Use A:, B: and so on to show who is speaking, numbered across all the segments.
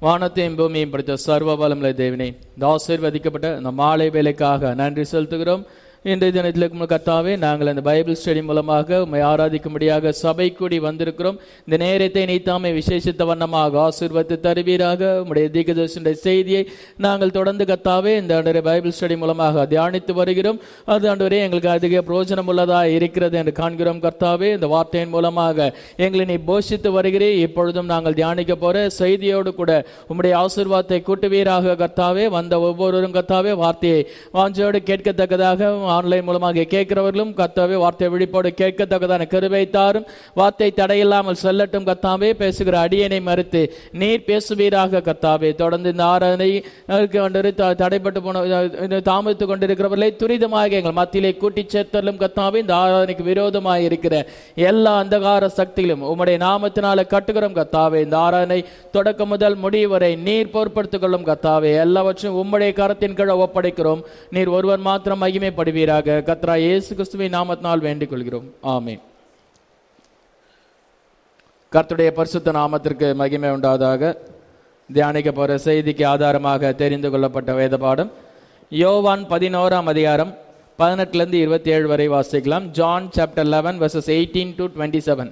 A: வானத்தையும் பூமியையும் படைத்த சர்வ வளமுள்ள தேவனே இந்த ஆசீர்வதிக்கப்பட்ட இந்த மாலை வேலைக்காக நன்றி செலுத்துகிறோம் இன்றைய தினத்தில் கர்த்தாவே நாங்கள் அந்த பைபிள் ஸ்டடி மூலமாக உம்மை ஆராதிக்கும்படியாக சபை கூடி வந்திருக்கிறோம் இந்த நேரத்தை நீத்தாமை விசேஷித்த வண்ணமாக ஆசீர்வத்து தருவீராக உம்முடைய தீகதர்ஷனுடைய செய்தியை நாங்கள் தொடர்ந்து கத்தாவே இந்த ஆண்டு பைபிள் ஸ்டடி மூலமாக தியானித்து வருகிறோம் அது ஆண்டவரே எங்களுக்கு அதிக பிரயோஜனம் உள்ளதாக இருக்கிறது என்று காண்கிறோம் கர்த்தாவே இந்த வார்த்தையின் மூலமாக எங்களை நீ போஷித்து வருகிறே இப்பொழுதும் நாங்கள் தியானிக்க போற செய்தியோடு கூட உம்முடைய ஆசீர்வாதத்தை கூட்டுவீராக கர்த்தாவே வந்த ஒவ்வொருவரும் கர்த்தாவே வார்த்தையை வாஞ்சோடு கேட்கத்தக்கதாக ஆன்லைன் மூலமாக கேட்கிறவர்களும் கர்த்தாவே வார்த்தை விழிப்போடு கேட்கத்தக்கதான கருவை தாரும் வார்த்தை தடையில்லாமல் செல்லட்டும் கர்த்தாவே பேசுகிற அடியனை மறுத்து நீர் பேசுவீராக கர்த்தாவே தொடர்ந்து இந்த ஆராதனை அதற்கு ஆண்டவரே, த- தடைப்பட்டு போன இந்த தாமதித்து கொண்டிருக்கிறவர்களை துரிதமாக எங்கள் மத்தியிலே கூட்டி சேர்த்தலும் கர்த்தாவே இந்த ஆராதனைக்கு விரோதமாக இருக்கிற எல்லா அந்தகார சக்திகளும் உம்முடைய நாமத்தினால கட்டுகிறோம் கர்த்தாவே இந்த ஆராதனை தொடக்கம் முதல் முடிவு வரை நீர் பொறுப்படுத்திக் கொள்ளும் கர்த்தாவே எல்லாவற்றையும் உம்முடைய கரத்தின் கீழ் ஒப்படைக்கிறோம் நீர் ஒருவர் மாத்திரம் மகிமைப்படுவீராக கத்ரா இயேசு கிறிஸ்துவின் நாமத்தினால் வேண்டிக் கொள்கிறோம் ஆமென் கர்த்தருடைய பரிசுத்த நாமத்திற்கு மகிமை உண்டாதாக தியானிக்க போற செய்திக்கு ஆதாரமாக தெரிந்து கொள்ளப்பட்ட வேத பாடம் யோவான் பதினோராம் அதிகாரம் பதினெட்டுலேருந்து இருபத்தி ஏழு வரை வாசிக்கலாம் John chapter eleven verses eighteen to twenty seven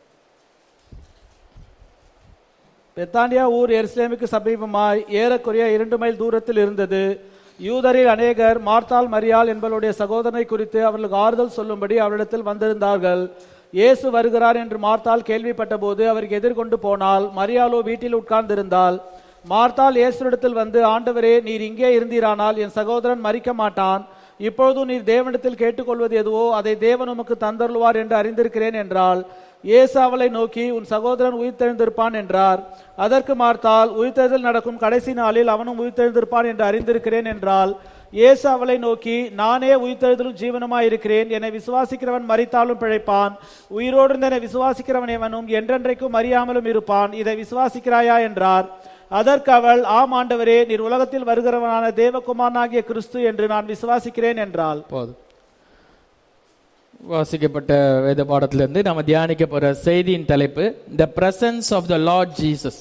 B: பெத்தானியா ஊர் எருசலேமுக்கு சமீபமாய் ஏறக்குறைய இரண்டு மைல் தூரத்தில் இருந்தது யூதரில் அநேகர் மார்த்தாள் மரியாள் என்பவருடைய சகோதரனை குறித்து அவர்களுக்கு ஆறுதல் சொல்லும்படி அவரிடத்தில் வந்திருந்தார்கள் இயேசு வருகிறார் என்று மார்த்தாள் கேள்விப்பட்டபோது அவருக்கு எதிர்கொண்டு போனால் மரியாளோ வீட்டில் உட்கார்ந்திருந்தாள் மார்த்தாள் இயேசுவிடத்தில் வந்து ஆண்டவரே நீர் இங்கே இருந்தீரானால் என் சகோதரன் மறிக்க மாட்டான் இப்பொழுதும் நீர் தேவனிடத்தில் கேட்டுக்கொள்வது எதுவோ அதை தேவன் உமக்கு தந்தருள்வார் என்று அறிந்திருக்கிறேன் என்றாள் இயேசு அவளை நோக்கி உன் சகோதரன் உயிர்த்தெழுந்திருப்பான் என்றார் அதற்கு மார்த்தால் உயிர்த்தெழுதல் நடக்கும் கடைசி நாளில் அவனும் உயிர்த்தெழுந்திருப்பான் என்று அறிந்திருக்கிறேன் என்றால் இயேசு அவளை நோக்கி நானே உயிர்த்தெழுதலும் ஜீவனுமாய் இருக்கிறேன் என்னை விசுவாசிக்கிறவன் மரித்தாலும் பிழைப்பான் உயிரோடு இருந்த என்னை விசுவாசிக்கிறவன் எவனும் என்றென்றைக்கும் அறியாமலும் இருப்பான் இதை விசுவாசிக்கிறாயா என்றார் அதற்கு அவள் ஆம் ஆண்டவரே நீர் உலகத்தில் வருகிறவனான தேவகுமாரனாகிய கிறிஸ்து என்று நான் விசுவாசிக்கிறேன் என்றாள்
A: போதும் வாசிக்கப்பட்ட வேத பாடத்திலிருந்து நம்ம தியானிக்க போற செய்தியின் தலைப்பு the presence of the Lord Jesus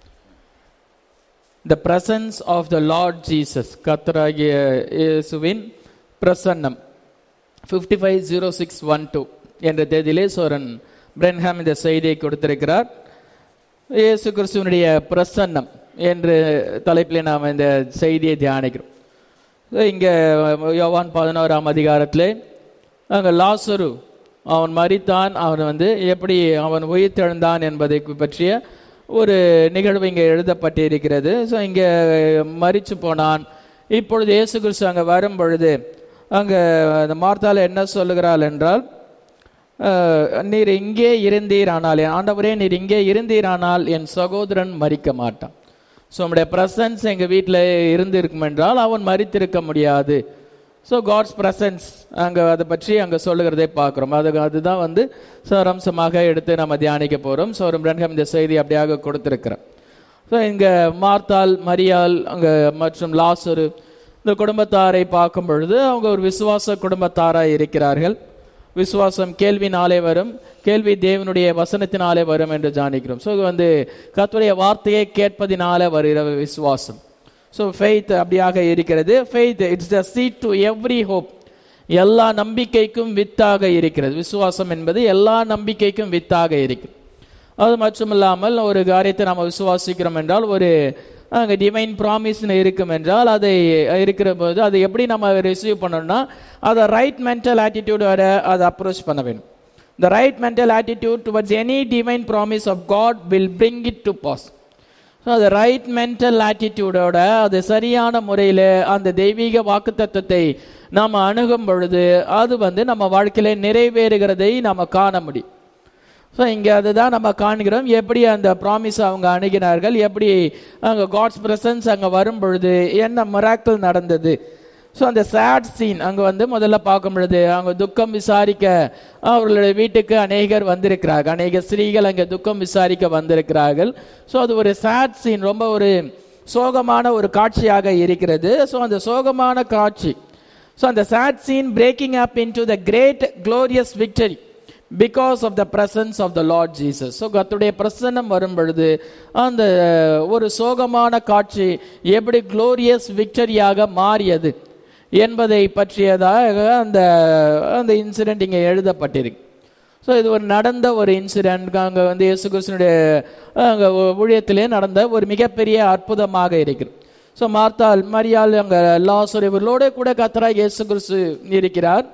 A: the presence of the Lord Jesus கத்தராகிய இயேசுவின் பிரசன்னம் fifty five zero six one two என்ற தேதியிலே சோரன் பிரென்ஹாம் இந்த செய்தியை கொடுத்திருக்கிறார் இயேசு கிறிஸ்துவனுடைய பிரசன்னம் என்று தலைப்பில் நாம் இந்த செய்தியை தியானிக்கிறோம் இங்க யோவான் பதினோராம் அதிகாரத்திலே அங்க லாசரு அவன் மரித்தான் அவன் வந்து எப்படி அவன் உயிர்த்தெழுந்தான் என்பதை பற்றிய ஒரு நிகழ்வு இங்கே எழுதப்பட்டிருக்கிறது ஸோ இங்கே மரிச்சு போனான் இப்பொழுது இயேசு கிறிஸ்து அங்கே வரும் பொழுது அங்கே அந்த மார்த்தால என்ன சொல்லுகிறாள் என்றால் அஹ், நீர் இங்கே இருந்தீரானால் என் ஆண்டவரே நீர் இங்கே இருந்தீரானால் என் சகோதரன் மரிக்க மாட்டான் ஸோ நம்முடைய பிரசன்ஸ் எங்கள் வீட்டில் இருந்திருக்கும் என்றால் அவன் மரித்திருக்க முடியாது ஸோ காட்ஸ் பிரசன்ஸ் அங்கே அதை பற்றி அங்கே சொல்லுகிறதை பார்க்குறோம் அது அதுதான் வந்து சாரம்சமாக எடுத்து நம்ம தியானிக்க போகிறோம் ஸோ பிரன்ஹம் இந்த செய்தி அப்படியாக கொடுத்துருக்கிறேன் ஸோ இங்கே மார்த்தாள் மரியாள் அங்கே மற்றும் லாசரு இந்த குடும்பத்தாரை பார்க்கும் பொழுது அவங்க ஒரு விசுவாச குடும்பத்தாராய் இருக்கிறார்கள் விசுவாசம் கேள்வினாலே வரும் கேள்வி தேவனுடைய வசனத்தினாலே வரும் என்று ஜானிக்கிறோம் ஸோ வந்து கர்த்தருடைய வார்த்தையை கேட்பதினாலே வருகிற விசுவாசம் ஸோ ஃபெய்த் அப்படியாக இருக்கிறது faith it's the seed to every hope எல்லா நம்பிக்கைக்கும் வித்தாக இருக்கிறது விசுவாசம் என்பது எல்லா நம்பிக்கைக்கும் வித்தாக இருக்கிறது அது மட்டுமில்லாமல் ஒரு காரியத்தை நாம் விசுவாசிக்கிறோம் என்றால் ஒரு அங்கே டிவைன் ப்ராமிஸ்னு இருக்கும் என்றால் அதை இருக்கிற போது அதை எப்படி நம்ம ரிசீவ் பண்ணணும்னா அதை ரைட் மென்டல் ஆட்டிடியூடோட அதை அப்ரோச் பண்ண வேணும் the right mental attitude towards any divine promise of God will bring it to pass so அது ரைட் மென்டல் ஆட்டிடியூடோட அது சரியான முறையில் அந்த தெய்வீக வாக்குத்தத்தத்தை நாம் அணுகும் பொழுது அது வந்து நம்ம வாழ்க்கையில நிறைவேறுகிறதை நாம் காண முடியும் ஸோ இங்கே அதுதான் நம்ம காண்கிறோம் எப்படி அந்த ப்ராமிஸ் அவங்க அணுகினார்கள் எப்படி அங்கே காட்ஸ் பிரசன்ஸ் அங்கே வரும் பொழுது என்ன மிராக்கிள் நடந்தது ஸோ அந்த சேட் சீன் அங்கே வந்து முதல்ல பார்க்கும் பொழுது அவங்க துக்கம் விசாரிக்க அவர்களுடைய வீட்டுக்கு அநேகர் வந்திருக்கிறார்கள் அநேக ஸ்திரீகள் அங்கே துக்கம் விசாரிக்க வந்திருக்கிறார்கள் ஸோ அது ஒரு சேட் சீன் ரொம்ப ஒரு சோகமான ஒரு காட்சியாக இருக்கிறது ஸோ அந்த சோகமான காட்சி ஸோ அந்த sad scene breaking up into the great glorious victory because of the presence of the Lord Jesus so கத்துடைய பிரசன்னம் வரும் பொழுது அந்த ஒரு சோகமான காட்சி எப்படி குளோரியஸ் விக்டரியாக மாறியது என்பதை பற்றியதாக அந்த அந்த இன்சிடென்ட் இங்கே எழுதப்பட்டிருக்கு ஸோ இது ஒரு நடந்த ஒரு இன்சிடென்ட் அங்கே வந்து இயேசு கிறிஸ்தனுடைய அங்கே ஊழியத்திலே நடந்த ஒரு மிகப்பெரிய அற்புதமாக இருக்கிறது ஸோ மார்த்தால் மரியாள் அங்கே லாசர் இவர்களோட கூட கத்தராக இயேசு கிறிஸ்து இருக்கிறார்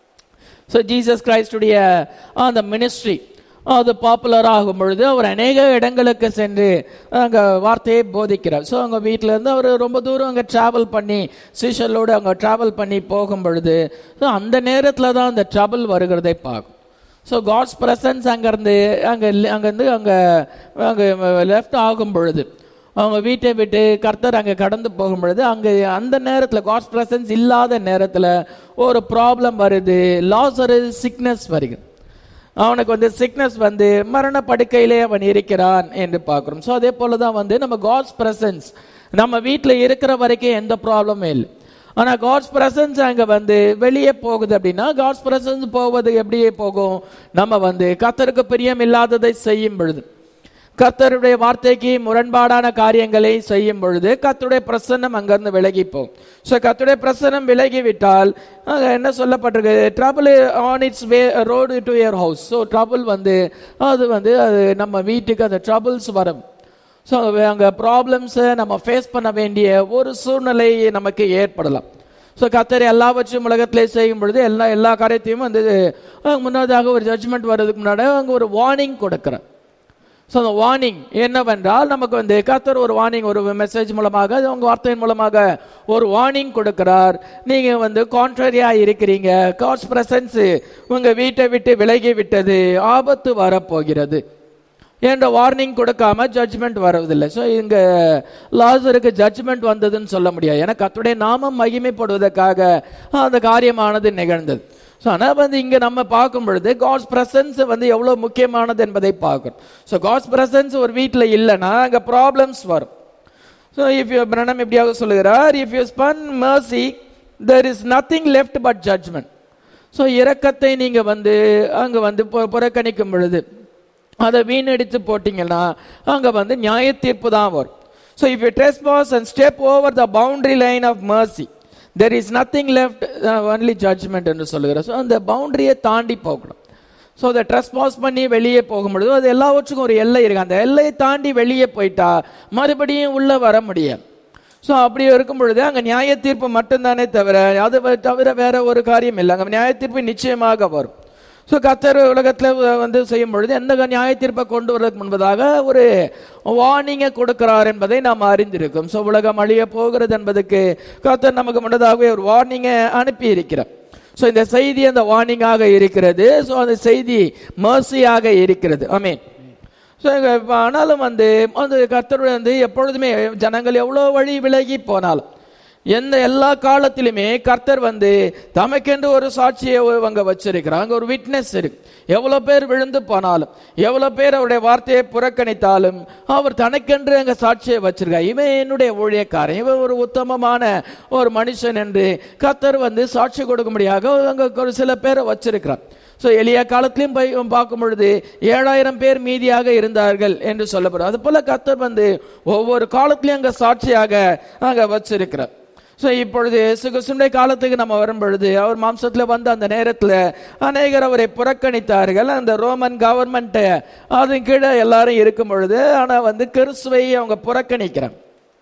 A: ஸோ ஜீசஸ் கிரைஸ்டுடைய அந்த மினிஸ்ட்ரி அது பாப்புலர் ஆகும் பொழுது அவர் அநேக இடங்களுக்கு சென்று அங்கே வார்த்தையை போதிக்கிறார் ஸோ அவங்க வீட்டில் இருந்து அவர் ரொம்ப தூரம் அங்கே ட்ராவல் பண்ணி சீஷலோடு அங்கே ட்ராவல் பண்ணி போகும் பொழுது ஸோ அந்த நேரத்தில் தான் அந்த ட்ரபிள் வருகிறதை பார்க்கும் ஸோ காட்ஸ் பிரசன்ஸ் அங்கேருந்து அங்கே அங்கேருந்து அங்கே அங்கே லெஃப்ட் ஆகும் பொழுது அவங்க வீட்டை விட்டு கர்த்தர் அங்கே கடந்து போகும் பொழுது அங்கே அந்த நேரத்தில் காட்ஸ் பிரசன்ஸ் இல்லாத நேரத்தில் ஒரு ப்ராப்ளம் வருது லாஸ் ஒரு சிக்னஸ் வருகிறது அவனுக்கு வந்து சிக்னஸ் வந்து மரண படுக்கையிலே அவன் இருக்கிறான் என்று பார்க்குறோம் ஸோ அதே போல தான் வந்து நம்ம காட்ஸ் பிரசன்ஸ் நம்ம வீட்டில் இருக்கிற வரைக்கும் எந்த ப்ராப்ளமும் இல்லை ஆனால் காட்ஸ் பிரசன்ஸ் அங்கே வந்து வெளியே போகுது அப்படின்னா காட்ஸ் பிரசன்ஸ் போவது எப்படியே போகும் நம்ம வந்து கத்தருக்கு பிரியம் இல்லாததை செய்யும் பொழுது கர்த்தருடைய வார்த்தைக்கு முரண்பாடான காரியங்களை செய்யும் பொழுது கர்த்தருடைய பிரசன்னம் அங்கிருந்து விலகி போகும் ஸோ கர்த்தருடைய பிரசன்னம் விலகி விட்டால் அங்க என்ன சொல்லப்பட்டிருக்கு trouble on its way road to your house so trouble வந்து அது வந்து அது நம்ம வீட்டுக்கு அந்த ட்ரபிள்ஸ் வரும் ஸோ அங்கே ப்ராப்ளம்ஸை நம்ம ஃபேஸ் பண்ண வேண்டிய ஒரு சூழ்நிலை நமக்கு ஏற்படலாம் ஸோ கத்தர் எல்லாவற்றையும் உலகத்திலே செய்யும் பொழுது எல்லா எல்லா காரியத்தையும் வந்து அஹ், முன்னதாக ஒரு ஜட்ஜ்மெண்ட் வர்றதுக்கு முன்னாடி அங்கே ஒரு வார்னிங் கொடுக்குறேன் ஸோ அந்த வார்னிங் என்னவென்றால் நமக்கு வந்து கத்தர் ஒரு வார்னிங் ஒரு மெசேஜ் மூலமாக அது உங்க வார்த்தையின் மூலமாக ஒரு வார்னிங் கொடுக்கிறார் நீங்க வந்து கான்ட்ரரியா இருக்கிறீங்க காட்ஸ் பிரசன்ஸ் உங்க வீட்டை விட்டு விலகி விட்டது ஆபத்து வரப்போகிறது என்ற வார்னிங் கொடுக்காம ஜட்ஜ்மெண்ட் வரதில்லை ஸோ இங்க லாசருக்கு ஜட்ஜ்மெண்ட் வந்ததுன்னு சொல்ல முடியாது ஏன்னா கத்துடைய நாமம் மகிமைப்படுவதற்காக அந்த காரியமானது நிகழ்ந்தது ஸோ ஆனால் வந்து இங்கே நம்ம பார்க்கும் பொழுது காட்ஸ் பிரசன்ஸ் வந்து எவ்வளோ முக்கியமானது என்பதை பார்க்கணும் ஸோ காட்ஸ் பிரசன்ஸ் ஒரு வீட்டில் இல்லைன்னா அங்கே ப்ராப்ளம்ஸ் வரும் ஸோ இஃப் யூ பிரணம் எப்படியாக சொல்லுகிறார் if you spurn mercy there is nothing left but judgment so இரக்கத்தை நீங்கள் வந்து அங்கே வந்து பு- புறக்கணிக்கும் பொழுது அதை வீணடித்து போட்டீங்கன்னா அங்கே வந்து நியாய தீர்ப்பு தான் வரும் so if you trespass and step over the boundary line of mercy there is nothing left only judgment என்று சொல்லுகிறார் ஸோ அந்த பவுண்டரியை தாண்டி போகணும் ஸோ அதை ட்ரெஸ் பாஸ் பண்ணி வெளியே போகும்பொழுது அது எல்லாவற்றுக்கும் ஒரு எல்லை இருக்கு அந்த எல்லையை தாண்டி வெளியே போயிட்டா மறுபடியும் உள்ள வர முடியாது ஸோ அப்படி இருக்கும் பொழுது அங்கே நியாய தீர்ப்பு மட்டும்தானே தவிர அது வ- தவிர வேற ஒரு காரியம் இல்லை அங்கே நியாய தீர்ப்பு நிச்சயமாக வரும் ஸோ கத்தர் உலகத்தில் வந்து செய்யும் பொழுது எந்த நியாய தீர்ப்பை கொண்டு வருவதற்கு முன்பதாக ஒரு வார்னிங்கை கொடுக்கிறார் என்பதை நாம் அறிந்திருக்கோம் ஸோ உலகம் அழிய போகிறது என்பதற்கு கத்தர் நமக்கு முன்னதாகவே ஒரு வார்னிங்கை அனுப்பி இருக்கிறார் ஸோ இந்த செய்தி அந்த வார்னிங்காக இருக்கிறது ஸோ அந்த செய்தி மர்சியாக இருக்கிறது ஆமென் ஸோ ஆனாலும் வந்து அந்த கர்த்தருடைய வந்து எப்பொழுதுமே ஜனங்கள் எவ்வளோ வழி விலகி போனாலும் எந்த எல்லா காலத்திலுமே கர்த்தர் வந்து தமக்கென்று ஒரு சாட்சியை அங்க வச்சிருக்கிறாங்க ஒரு விட்னஸ் இருக்கு எவ்வளவு பேர் விழுந்து போனாலும் எவ்வளவு பேர் அவருடைய வார்த்தையை புறக்கணித்தாலும் அவர் தனக்கென்று அங்க சாட்சியை வச்சிருக்கார் இவன் என்னுடைய ஊழியக்காரன் இவன் ஒரு உத்தமமான ஒரு மனுஷன் என்று கர்த்தர் வந்து சாட்சி கொடுக்கும்படியாக அங்க ஒரு சில பேரை வச்சிருக்கிறார் ஸோ எளிய காலத்திலையும் போய் பார்க்கும் பொழுது ஏழாயிரம் பேர் மீதியாக இருந்தார்கள் என்று சொல்லப்படும் அது போல கர்த்தர் வந்து ஒவ்வொரு காலத்திலையும் அங்க சாட்சியாக அங்க வச்சிருக்கிறார் ஸோ இப்பொழுது சுகுசுண்டை காலத்துக்கு நம்ம வரும் பொழுது அவர் மாம்சத்தில் வந்த அந்த நேரத்தில் அநேகர் அவரை புறக்கணித்தார்கள் அந்த ரோமன் கவர்மெண்ட் அதன் கீழே எல்லாரும் இருக்கும் பொழுது ஆனால் வந்து கிறிஸ்துவை அவங்க புறக்கணிக்கிறாங்க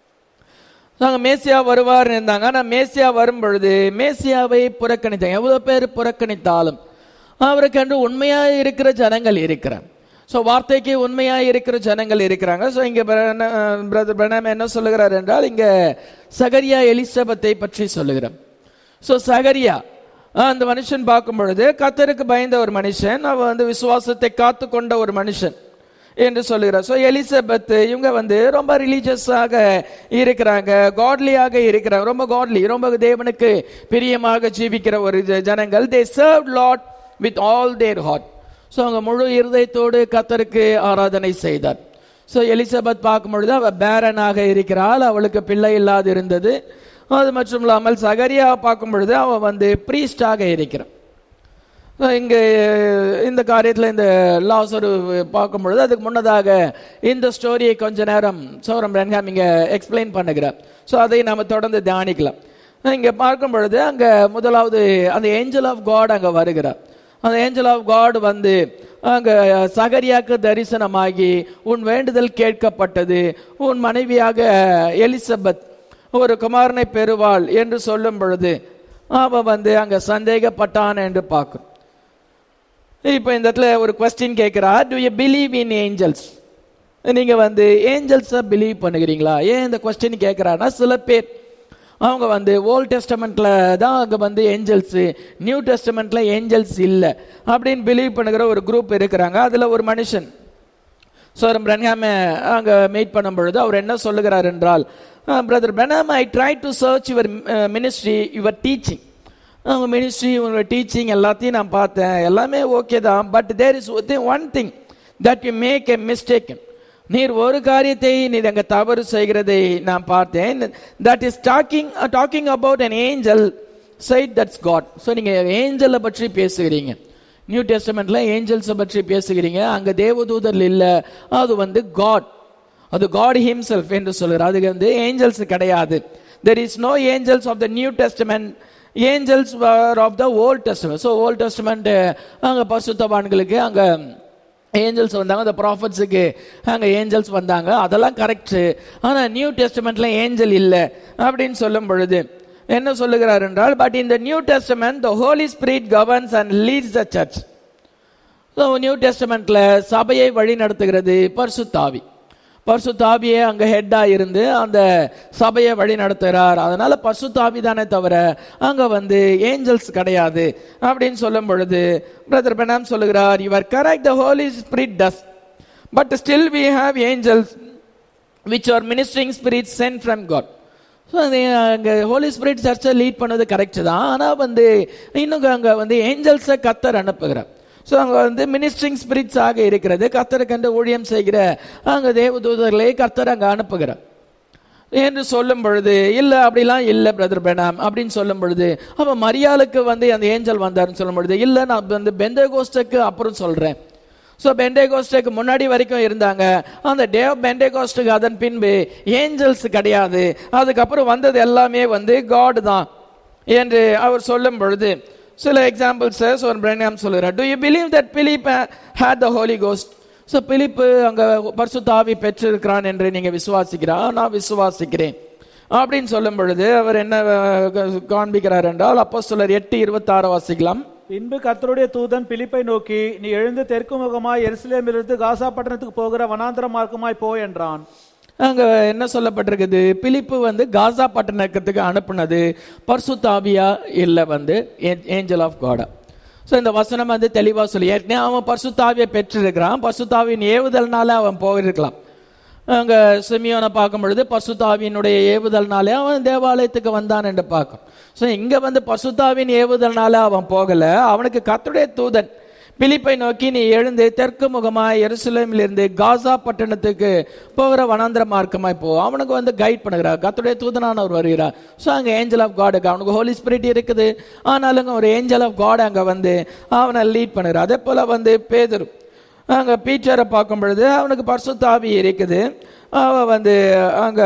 A: நாங்கள் மேசியா வருவார் இருந்தாங்க ஆனால் மேசியா வரும் பொழுது மேசியாவை புறக்கணித்தாங்க எவ்வளோ பேர் புறக்கணித்தாலும் அவருக்கென்று உண்மையாக இருக்கிற ஜனங்கள் இருக்கிறார் ஸோ வார்த்தைக்கு உண்மையாக இருக்கிற ஜனங்கள் இருக்கிறாங்க ஸோ இங்கே பிரதர் பிரணாம் என்ன சொல்லுகிறார் என்றால் இங்கே சகரியா எலிசபெத்தை பற்றி சொல்லுகிறார் ஸோ சகரியா ஆஹ், அந்த மனுஷன் பார்க்கும் பொழுது கத்தருக்கு பயந்த ஒரு மனுஷன் அவன் வந்து விசுவாசத்தை காத்து கொண்ட ஒரு மனுஷன் என்று சொல்லுகிறார் ஸோ எலிசபெத் இவங்க வந்து ரொம்ப ரிலீஜியஸாக இருக்கிறாங்க காட்லியாக இருக்கிறாங்க ரொம்ப காட்லி ரொம்ப தேவனுக்கு பிரியமாக ஜீவிக்கிற ஒரு ஜ- ஜனங்கள் they serve Lord with all their heart so அவங்க முழு இருதயத்தோடு கத்தருக்கு ஆராதனை செய்தார் ஸோ எலிசபெத் பார்க்கும் பொழுது அவள் பேரனாக இருக்கிறாள் அவளுக்கு பிள்ளை இல்லாது இருந்தது அது மட்டும் இல்லாமல் சகரியா பார்க்கும் பொழுது அவன் வந்து பிரீஸ்டாக இருக்கிறான் இங்க இந்த காரியத்தில் இந்த லாஸ் ஒரு பார்க்கும் பொழுது அதுக்கு முன்னதாக இந்த ஸ்டோரியை கொஞ்ச நேரம் சௌரம் பிரன்ஹாம் இங்க எக்ஸ்பிளைன் பண்ணுகிறார் ஸோ அதை நாம தொடர்ந்து தியானிக்கலாம் இங்க பார்க்கும் பொழுது அங்க முதலாவது அந்த ஏஞ்சல் ஆஃப் காட் அங்க வருகிறார் அந்த ஏஞ்சல் ஆஃப் காட் வந்து அங்க சகரியாக்கு தரிசனமாகி உன் வேண்டுதல் கேட்கப்பட்டது உன் மனைவியாக எலிசபெத் ஒரு குமாரனை பெறுவாள் என்று சொல்லும் பொழுது அவன் வந்து அங்க சந்தேகப்பட்டான் என்று பார்க்கிறோம் இப்போ இந்த இடத்துல ஒரு கொஸ்டின் கேட்கிறா do you believe in angels நீங்க வந்து ஏஞ்சல்ஸை பிலீவ் பண்ணுகிறீங்களா ஏன் இந்த கொஸ்டின் கேட்கிறான்னா சில பேர் அவங்க வந்து ஓல்ட் டெஸ்டமெண்ட்ல தான் அங்க வந்து ஏஞ்சல்ஸ் நியூ டெஸ்டமெண்ட்ல ஏஞ்சல்ஸ் இல்லை அப்படின்னு பிலீவ் பண்ணுகிற ஒரு குரூப் இருக்கிறாங்க அதுல ஒரு மனுஷன் சோரம் பிரன்ஹாம அங்க மீட் பண்ணும் பொழுது அவர் என்ன சொல்லுகிறார் என்றால் brother Branham I try to search your ministry your teaching அவங்க மினிஸ்ட்ரி உங்களோட டீச்சிங் எல்லாத்தையும் நான் பார்த்தேன் எல்லாமே ஓகே தான் but there is one thing that you make a mistake நீர் ஒரு காரியத்தை நீர் அங்கே தவறு செய்கிறதை நான் பார்த்தேன் that is talking talking about an angel side that's God so நீங்கள் ஏஞ்சலை பற்றி பேசுகிறீங்க நியூ டெஸ்டமெண்ட்ல ஏஞ்சல்ஸை பற்றி பேசுகிறீங்க அங்கே தேவதூதர் இல்லை அது வந்து காட் அது காட் ஹிம்செல்ஃப் என்று சொல்கிறார் அது வந்து ஏஞ்சல்ஸ் கிடையாது there is no angels of the New Testament angels of the Old Testament so Old Testament அங்கே பசுத்தவான்களுக்கு அங்கே ஏஞ்சல்ஸ் வந்தாங்க அந்த ப்ராஃபட்ஸுக்கு அங்கே ஏஞ்சல்ஸ் வந்தாங்க அதெல்லாம் கரெக்ட் ஆனால் நியூ டெஸ்டமெண்ட்ல ஏஞ்சல் இல்லை அப்படின்னு சொல்லும் பொழுது என்ன சொல்லுகிறார் என்றால் பட் இந்த New Testament the Holy Spirit governs and leads the church New டெஸ்டமெண்ட்ல சபையை வழி நடத்துகிறது பர்சுத்தாவி பர்சுத்தாவியே அங்க ஹெட்டா இருந்து அந்த சபையை வழி நடத்துகிறார் அதனால பர்சுத்தாவி தானே தவிர அங்க வந்து ஏஞ்சல்ஸ் கிடையாது அப்படின்னு சொல்லும் பொழுது பிரதர் பெனாம் சொல்லுகிறார் your correct the Holy Spirit does but still we have angels which are ministering spirit sent from God so அங்கே ஹோலி ஸ்பிரிட் சர்ச்சை லீட் பண்ணது கரெக்ட் தான் ஆனால் வந்து இன்னும் அங்கே வந்து ஏஞ்சல்ஸை கத்தர் அனுப்புகிறார் ஸோ அங்கே வந்து மினிஸ்ட்ரிங் ஸ்பிரிட்ஸ் ஆக இருக்கிறது கத்தரை கண்டு ஊழியம் செய்கிற அங்கே தேவதூதர்களை கத்தர் அங்கே அனுப்புகிறார் என்று சொல்லும் பொழுது இல்லை அப்படிலாம் இல்லை பிரதர் பெனாம் அப்படின்னு சொல்லும் பொழுது அவன் மரியாளுக்கு வந்து அந்த ஏஞ்சல் வந்தாருன்னு சொல்லும் பொழுது இல்லை நான் வந்து பெந்த கோஸ்டுக்கு அப்புறம் சொல்கிறேன் ஸோ பெண்டேகோஸ்டுக்கு முன்னாடி வரைக்கும் இருந்தாங்க அந்த டேவ் பெண்டேகோஸ்டுக்கு அதன் பின்பு ஏஞ்சல்ஸ் கிடையாது அதுக்கப்புறம் வந்தது எல்லாமே வந்து காட் தான் என்று அவர் சொல்லும் பொழுது சில எக்ஸாம்பிள்ஸ் ஒரு பிரணியாம் சொல்லுறார் do you believe that Philip had the Holy Ghost so பிலிப்பு அங்கே பரிசுத்தாவி பெற்றிருக்கிறான் என்று நீங்கள் விசுவாசிக்கிறா நான் விசுவாசிக்கிறேன் அப்படின்னு சொல்லும் பொழுது அவர் என்ன காண்பிக்கிறார் என்றால் அப்போ சிலர் எட்டு இருபத்தாறு வாசிக்கலாம்
B: பின்பு கர்த்தருடைய தூதன் பிலிப்பை நோக்கி நீ எழுந்து தெற்கு முகமாய் எருசலேமிலிருந்து காசா பட்டணத்துக்கு போகிற வனாந்திர மார்க்கமாய் போ என்றான்
A: அங்க என்ன சொல்லப்பட்டிருக்குது பிலிப்பு வந்து காசா பட்டணத்துக்கு அனுப்புனது பர்சுத்தாவியா இல்லை வந்து ஏஞ்சல் ஆஃப் காடா ஸோ இந்த வசனம் வந்து தெளிவா சொல்லி ஏற்கனவே அவன் பர்சுத்தாவியை பெற்றிருக்கிறான் பர்சுத்தாவின் ஏவுதல்னால அவன் போயிருக்கலாம் அங்க சிமியோனை பார்க்கும் பொழுது பசுத்தாவியினுடைய ஏவுதல்னாலே அவன் தேவாலயத்துக்கு வந்தான் என்று பார்க்கும் ஸோ இங்க வந்து பசுத்தாவின் ஏவுதல்னால அவன் போகல அவனுக்கு கத்துடைய தூதன் பிலிப்பை நோக்கி நீ எழுந்து தெற்கு முகமாய் எருசலேமிலிருந்து காசா பட்டணத்துக்கு போகிற வனாந்திர மார்க்கமாய் போ அவனுக்கு வந்து கைட் பண்ணுகிறார் கத்துடைய தூதனானவர் வருகிறார் ஸோ அங்கே ஏஞ்சல் ஆஃப் காடுக்கு அவனுக்கு ஹோலி ஸ்பிரிட் இருக்குது ஆனாலும் ஒரு ஏஞ்சல் ஆஃப் காட் அங்கே வந்து அவனை லீட் பண்ணுகிறார் அதே போல வந்து பேதரு அங்கே பீச்சரை பார்க்கும் பொழுது அவனுக்கு பர்சுத்தாவி இருக்குது அவன் வந்து அங்கே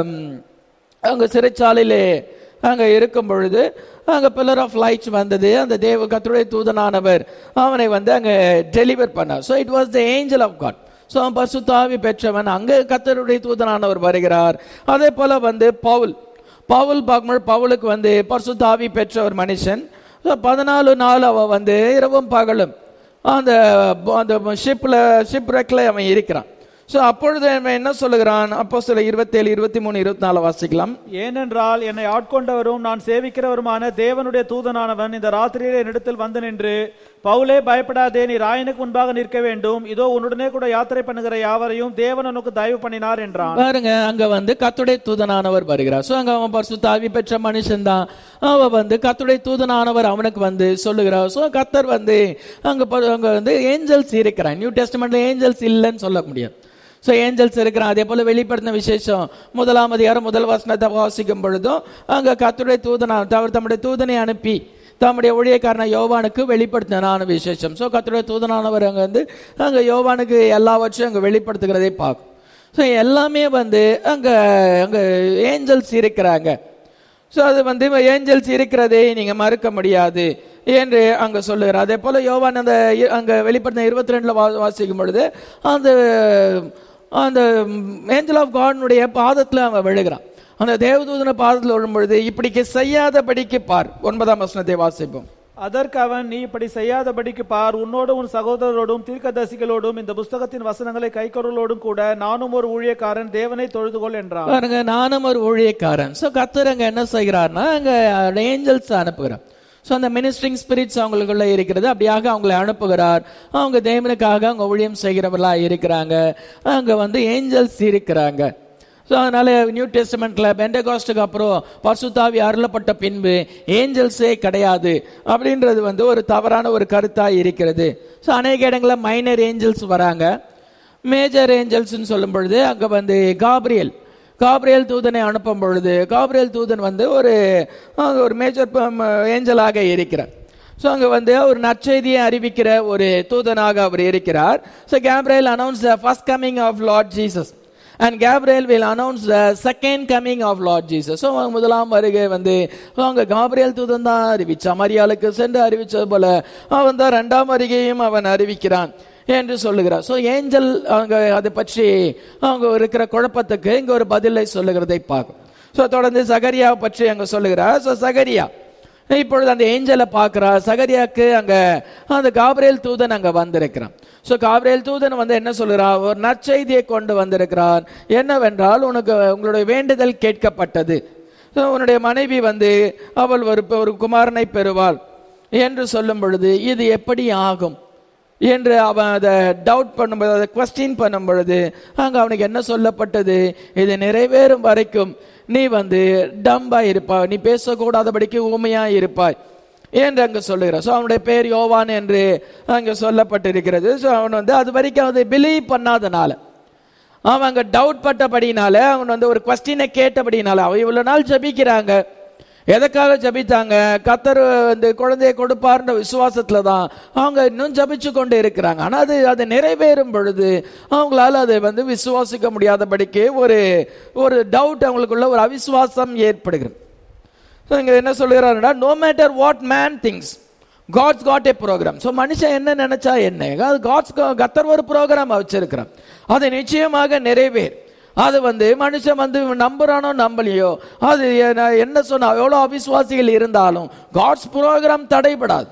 A: அங்கே சிறைச்சாலையிலே அங்கே இருக்கும் பொழுது அங்கே பில்லர் ஆஃப் லைட்ஸ் வந்தது அந்த தேவ கத்துடைய தூதனானவர் அவனை வந்து அங்கே டெலிவர் பண்ணார் so it was the angel of God so அவன் பசுத்தாவி பெற்றவன் அங்கே கத்தருடைய தூதனானவர் வருகிறார் அதே போல வந்து பவுல் பவுல் பார்க்கும்போது பவுலுக்கு வந்து பசுத்தாவி பெற்ற ஒரு மனுஷன் பதினாலு நாள் அவன் வந்து இரவும் பகலும் அந்த அந்த ஷிப்பில் ஷிப் ரெக்கில் அவன் இருக்கிறான் ஸோ அப்பொழுது அவன் என்ன சொல்லுகிறான் அப்போ சில இருபத்தேழு இருபத்தி மூணு இருபத்தி நாலு வாசிக்கலாம்
B: ஏனென்றால் என்னை ஆட்கொண்டவரும் நான் சேவிக்கிறவருமான தேவனுடைய தூதனானவன் இந்த ராத்திரியிலே என்னிடத்தில் வந்து நின்று பவுலே பயப்படாதே நீ ராயனுக்கு முன்பாக நிற்க வேண்டும் இதோ உன்னுடனே கூட யாத்திரை பண்ணுகிற யாவரையும் தேவன் உனக்கு தயவு பண்ணினார் என்றான்
A: பாருங்க அங்க வந்து கத்துடைய தூதனானவர் வருகிறார் ஸோ அங்க அவன் பரிசு தாவி பெற்ற மனுஷன் தான் அவன் வந்து கத்துடைய தூதனானவர் அவனுக்கு வந்து சொல்லுகிறார் ஸோ கத்தர் வந்து அங்க ப- அங்க வந்து ஏஞ்சல்ஸ் இருக்கிறான் நியூ டெஸ்ட்மெண்ட்ல ஏஞ்சல்ஸ் இல்லைன்னு சொல்ல முடியாது ஸோ ஏஞ்சல்ஸ் இருக்கிறான் அதே போல வெளிப்படுத்தின விசேஷம் முதலாம் அதிகாரம் முதல் வசனத்தை வாசிக்கும் பொழுதும் அங்க கத்துடைய தூதனா அவர் தம்முடைய தூதனை அனுப்பி தம்முடைய ஊழியக்காரன யோவானுக்கு வெளிப்படுத்தினான விசேஷம் ஸோ கர்த்தருடைய தூதனானவர் அங்கே வந்து அங்கே யோவானுக்கு எல்லாவற்றையும் அங்கே வெளிப்படுத்துகிறதை பார்க்கும் ஸோ எல்லாமே வந்து அங்கே அங்கே ஏஞ்சல்ஸ் இருக்கிறாங்க ஸோ அது வந்து ஏஞ்சல்ஸ் இருக்கிறதை நீங்கள் மறுக்க முடியாது என்று அங்கே சொல்லுகிறார் அதே போல் யோவான் அந்த இ- அங்கே வெளிப்படுத்த இருபத்தி ரெண்டில் வா வாசிக்கும் பொழுது அந்த அந்த ஏஞ்சல் ஆஃப் காட்னுடைய பாதத்தில் அவன் விழுகிறான் அந்த தேவதூதன பாதத்தில் விழும் பொழுது இப்படிக்கு செய்யாதபடிக்கு பார் ஒன்பதாம் வசனத்தை வாசிப்போம்
B: அதற்கு அவன் நீ இப்படி செய்யாதபடிக்கு பார் உன்னோடும் உன் சகோதரரோடும் தீர்க்கதரிசிகளோடும் இந்த புஸ்தகத்தின் வசனங்களை கைக்கொறலோடும் கூட நானும் ஒரு ஊழியக்காரன் தேவனை தொழுதுகொள் என்றான்
A: பாருங்க நானும் ஒரு ஊழியக்காரன் ஸோ கத்தர் அங்க என்ன செய்கிறார்னா அங்க ஏஞ்சல்ஸ் அனுப்புகிறார் ஸோ அந்த மினிஸ்ட்ரிங் ஸ்பிரிட்ஸ் அவங்களுக்குள்ள இருக்கிறது அப்படியாக அவங்களை அனுப்புகிறார் அவங்க தேவனுக்காக அவங்க ஊழியம் செய்கிறவர்களா இருக்கிறாங்க அங்க வந்து ஏஞ்சல்ஸ் இருக்கிறாங்க ஸோ அதனால நியூ டெஸ்டமெண்ட்ல பெண்டகாஸ்டுக்கு அப்புறம் பர்சுத்தாவி அருளப்பட்ட பின்பு ஏஞ்சல்ஸே கிடையாது அப்படின்றது வந்து ஒரு தவறான ஒரு கருத்தா இருக்கிறது ஸோ அநேக இடங்களில் மைனர் ஏஞ்சல்ஸ் வராங்க மேஜர் ஏஞ்சல்ஸ்னு சொல்லும் பொழுது அங்க வந்து காப்ரியல் காப்ரியல் தூதனை அனுப்பும் பொழுது காப்ரியல் தூதன் வந்து ஒரு அஹ், ஒரு மேஜர் ஏஞ்சலாக இருக்கிறார் ஸோ அங்கே வந்து ஒரு நற்செய்தியை அறிவிக்கிற ஒரு தூதனாக அவர் இருக்கிறார் so Gabriel announce the first coming of Lord Jesus and Gabriel will announce the second coming of Lord Jesus so முதலாம் வருகை வந்து அவங்க காப்ரியல் தூதன் தான் அறிவிச்சான் மரியாளுக்கு சென்று அறிவிச்சது போல அவன் தான் ரெண்டாம் வருகையும் அவன் அறிவிக்கிறான் என்று சொல்லுகிறார் ஸோ ஏஞ்சல் அவங்க அதை பற்றி அவங்க இருக்கிற குழப்பத்துக்கு இங்க ஒரு பதிலை சொல்லுகிறதை பார்க்கும் ஸோ தொடர்ந்து சகரியாவை பற்றி அங்க சொல்லுகிறார் ஸோ சகரியா இப்பொழுது அந்த ஏஞ்சலை பார்க்கிறார் சகரியாக்கு அங்க அந்த காப்ரியல் தூதன் அங்க வந்திருக்கிறான் ஸோ காப்ரியல் தூதன் வந்து என்ன சொல்கிறார் ஒரு நற்செய்தியை கொண்டு வந்திருக்கிறான் என்னவென்றால் உனக்கு உங்களுடைய வேண்டுதல் கேட்கப்பட்டது So, உன்னுடைய மனைவி வந்து அவள் ஒரு ஒரு குமாரனை பெறுவாள் என்று சொல்லும் பொழுது இது எப்படி ஆகும் என்று அவன் அதை டவுட் பண்ணும்போது அதை கொஸ்டின் பண்ணும் பொழுது அங்க அவனுக்கு என்ன சொல்லப்பட்டது இது நிறைவேறும் வரைக்கும் நீ வந்து டம்பா இருப்பாய் நீ பேசக்கூடாதபடிக்கு ஊமையா இருப்பாய் என்று அங்க சொல்லுகிறார் ஸோ அவனுடைய பேர் யோவான் என்று அங்க சொல்லப்பட்டிருக்கிறது ஸோ அவன் வந்து அது வரைக்கும் அதை பிலீவ் பண்ணாதனால அவன் அங்க டவுட் பட்டபடினால அவன் வந்து ஒரு கொஸ்டினை கேட்டபடினால அவன் இவ்வளவு நாள் ஜபிக்கிறாங்க எதுக்காக ஜபித்தாங்க கத்தர் வந்து குழந்தையை கொடுப்பார்ன்ற விசுவாசத்துல தான் அவங்க இன்னும் ஜபிச்சு கொண்டு இருக்கிறாங்க ஆனா அது அது நிறைவேறும் பொழுது அவங்களால அதை வந்து விசுவாசிக்க முடியாதபடிக்கு ஒரு ஒரு டவுட் அவங்களுக்குள்ள ஒரு அவிசுவாசம் ஏற்படுகிறது ஸோ இங்க என்ன சொல்லுகிறாருன்னா no matter what man thinks God's got a programme so மனுஷன் என்ன நினைச்சா என்ன அது காட்ஸ் கத்தர் ஒரு ப்ரோக்ராம் வச்சிருக்கிறான் அது நிச்சயமாக நிறைவேறு அது வந்து மனுஷன் வந்து நம்புறானோ நம்பலையோ அது என்ன- என்ன சொன்னா எவ்வளோ அவிசுவாசிகள் இருந்தாலும் காட்ஸ் ப்ரோக்ராம் தடைபடாது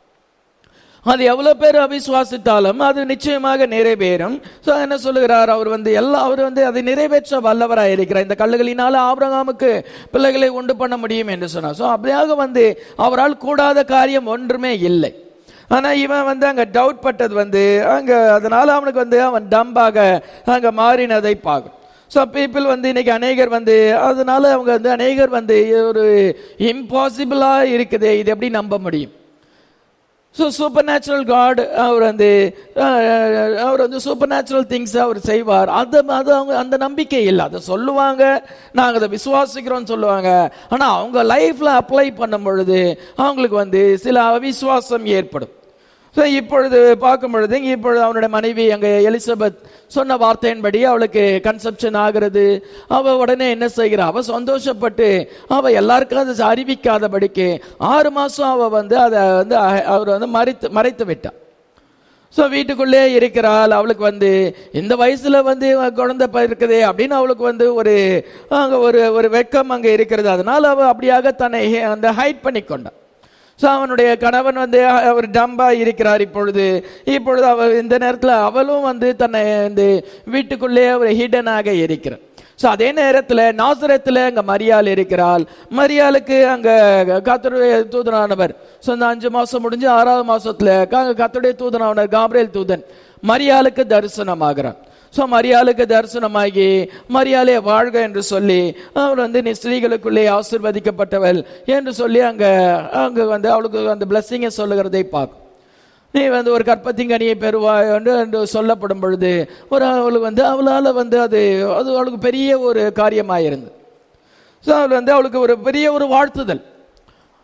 A: அது எவ்வளவு பேர் அவிசுவாசித்தாலும் அது நிச்சயமாக நிறைவேறும் ஸோ என்ன சொல்லுகிறார் அவர் வந்து எல்லா அவர் வந்து அதை நிறைவேற்ற வல்லவராக இருக்கிறார் இந்த கல்லுகளினால ஆபிரகாமுக்கு பிள்ளைகளை உண்டு பண்ண முடியும் என்று சொன்னார் ஸோ அப்படியாக வந்து அவரால் கூடாத காரியம் ஒன்றுமே இல்லை ஆனா இவன் வந்து அங்க டவுட் பட்டது வந்து அங்க அதனால அவனுக்கு வந்து அவன் டம்பாக அங்க மாறினதை பார்க்கும் ஸோ பீப்புள் வந்து இன்னைக்கு அநேகர் வந்து அதனால அவங்க வந்து அநேகர் வந்து ஒரு இம்பாசிபிளா இருக்குதே இது எப்படி நம்ப முடியும் ஸோ சூப்பர் நேச்சுரல் காட் அவர் வந்து அஹ், அவர் வந்து சூப்பர் நேச்சுரல் திங்ஸ் அவர் செய்வார் அது அது அவங்க அந்த நம்பிக்கை இல்லை அதை சொல்லுவாங்க நாங்கள் அதை விசுவாசிக்கிறோம்னு சொல்லுவாங்க ஆனால் அவங்க லைஃப்ல அப்ளை பண்ணும் பொழுது அவங்களுக்கு வந்து சில அவிசுவாசம் ஏற்படும் ஸோ இப்பொழுது பார்க்கும் பொழுது இப்பொழுது அவனுடைய மனைவி அங்கே எலிசபெத் சொன்ன வார்த்தையின்படி அவளுக்கு கன்செப்ஷன் ஆகிறது அவ உடனே என்ன செய்கிறா அவ சந்தோஷப்பட்டு அவ எல்லாருக்கும் அதை அறிவிக்காதபடிக்கு ஆறு மாசம் அவ வந்து அதை வந்து அஹ், அவர் வந்து மறைத்து மறைத்து விட்டான் ஸோ வீட்டுக்குள்ளே இருக்கிறாள் அவளுக்கு வந்து இந்த வயசுல வந்து இவ குழந்தை ப- இருக்குதே அப்படின்னு அவளுக்கு வந்து ஒரு அங்க ஒரு ஒரு வெட்கம் அங்க இருக்கிறது அதனால அவ அப்படியாக தன்னை ஹே- அந்த ஹைட் பண்ணி கொண்டான் ஸோ அவனுடைய கணவன் வந்து அவர் டம்பா இருக்கிறார் இப்பொழுது இப்பொழுது அவ இந்த நேரத்தில் அவளும் வந்து தன்னை வந்து வீட்டுக்குள்ளே அவர் ஹிடனாக இருக்கிறார் ஸோ அதே நேரத்தில் நாசரத்தில் அங்க மரியாள் இருக்கிறாள் மரியாளுக்கு அங்க கத்தருடைய தூதனானவர் ஸோ அந்த அஞ்சு மாசம் முடிஞ்சு ஆறாவது மாசத்துல க- கர்த்தருடைய தூதனானவர் காப்ரேல் தூதன் மரியாளுக்கு தரிசனமாகிறார் ஸோ மரியாளுக்கு தரிசனமாகி மரியாளே வாழ்க என்று சொல்லி அவர் வந்து நீ ஸ்திரீகளுக்குள்ளே ஆசிர்வதிக்கப்பட்டவள் என்று சொல்லி அங்க அங்க வந்து அவளுக்கு அந்த பிளஸ்ஸிங்கை சொல்லுகிறதை பார்க்கும் நீ வந்து ஒரு கற்பத்திங்கனியை பெறுவாய் என்று என்று சொல்லப்படும் பொழுது ஒரு அவளுக்கு வந்து அவளால் வந்து அது அது அவளுக்கு பெரிய ஒரு காரியமாயிருந்து ஸோ அவள் வந்து அவளுக்கு ஒரு பெரிய ஒரு வாழ்த்துதல்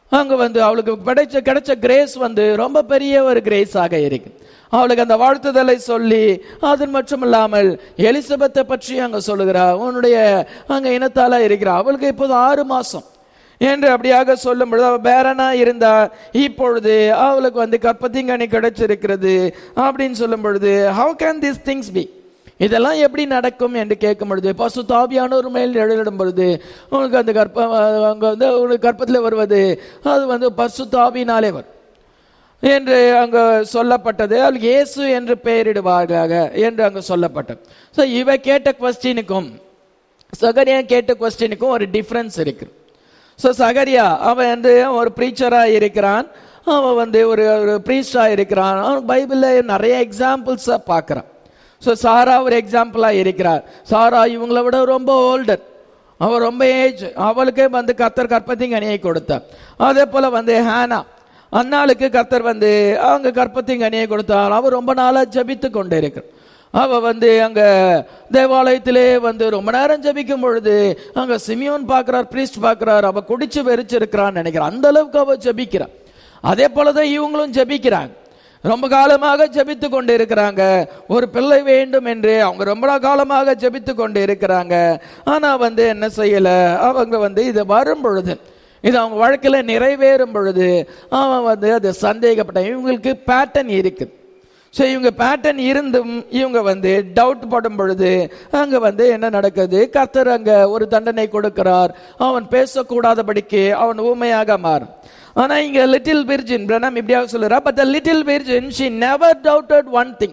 A: அங்க வந்து அவளுக்கு கிடைச்ச கிடைச்ச கிரேஸ் வந்து ரொம்ப பெரிய ஒரு கிரேஸாக இருக்கு அவளுக்கு அந்த வாழ்த்துதலை சொல்லி அது மட்டும் இல்லாமல் எலிசபெத்தை பற்றி அங்க சொல்லுகிறா உன்னுடைய அங்க இனத்தால இருக்கிறா அவளுக்கு இப்போது ஆறு மாசம் என்று அப்படியாக சொல்லும் பொழுது அவள் பேரனா இருந்தா இப்பொழுது அவளுக்கு வந்து கற்பத்திங்கனி கிடைச்சிருக்கிறது அப்படின்னு சொல்லும் பொழுது how can this things be இதெல்லாம் எப்படி நடக்கும் என்று கேட்கும் பொழுது பசு தாபியானோர் மேல் எழுதிடும் பொழுது உங்களுக்கு அந்த கற்ப அங்க வந்து உங்களுக்கு கற்பத்தில் வருவது அது வந்து பசு தாபினாலே வரும் என்று அங்க சொல்லப்பட்டது அவளுக்கு இயேசு என்று பெயரிடுவார்களாக என்று அங்க சொல்லப்பட்டது ஸோ இவ கேட்ட கொஸ்டினுக்கும் சகரியா கேட்ட கொஸ்டினுக்கும் ஒரு டிஃப்ரென்ஸ் இருக்கு ஸோ சகரியா அவன் வந்து ஒரு ப்ரீச்சரா இருக்கிறான் அவன் வந்து ஒரு ஒரு ப்ரீஸ்டா இருக்கிறான் அவன் பைபிளில் நிறைய எக்ஸாம்பிள்ஸை பார்க்குறான் ஸோ சாரா ஒரு எக்ஸாம்பிளா இருக்கிறார் சாரா இவங்களை விட ரொம்ப ஓல்டர் அவள் ரொம்ப ஏஜ் அவளுக்கே வந்து கத்தர் கற்பத்தின் கனியை கொடுத்தார் அதே போல வந்து ஹேனா அன்னாளுக்கு கத்தர் வந்து அவங்க கற்பத்தின் கனியை கொடுத்தார் அவர் ரொம்ப நாளா ஜபித்து கொண்டு இருக்கிறார் அவ வந்து அங்க தேவாலயத்திலே வந்து ரொம்ப நேரம் ஜபிக்கும் பொழுது அங்க சிமியோன் பார்க்கிறார் பிரீஸ்ட் பார்க்கிறார் அவ குடிச்சு வெறிச்சிருக்கிறான்னு நினைக்கிறான் அந்த அளவுக்கு அவ ஜபிக்கிறான் அதே போலதான் இவங்களும் ஜபிக்கிறாங்க ரொம்ப காலமாக ஜபித்து கொண்டு இருக்கிறாங்க ஒரு பிள்ளை வேண்டும் என்று அவங்க ரொம்ப காலமாக ஜபித்து கொண்டு இருக்கிறாங்க ஆனா வந்து என்ன செய்யல அவங்க வந்து இது வரும் பொழுது இது அவங்க வாழ்க்கையில நிறைவேறும் பொழுது அவன் வந்து அது சந்தேகப்பட்டான் இவங்களுக்கு பேட்டர்ன் இருக்குது ஸோ இவங்க பேட்டர்ன் இருந்தும் இவங்க வந்து டவுட் படும் பொழுது அங்க வந்து என்ன நடக்குது கர்த்தர் அங்க ஒரு தண்டனை கொடுக்கிறார் அவன் பேசக்கூடாதபடிக்கு அவன் ஊமையாக மாறும் ஆனா இங்க லிட்டில் விர்ஜின் பிரணம் இப்படியாக சொல்லுறா but the little virgin she never doubted one thing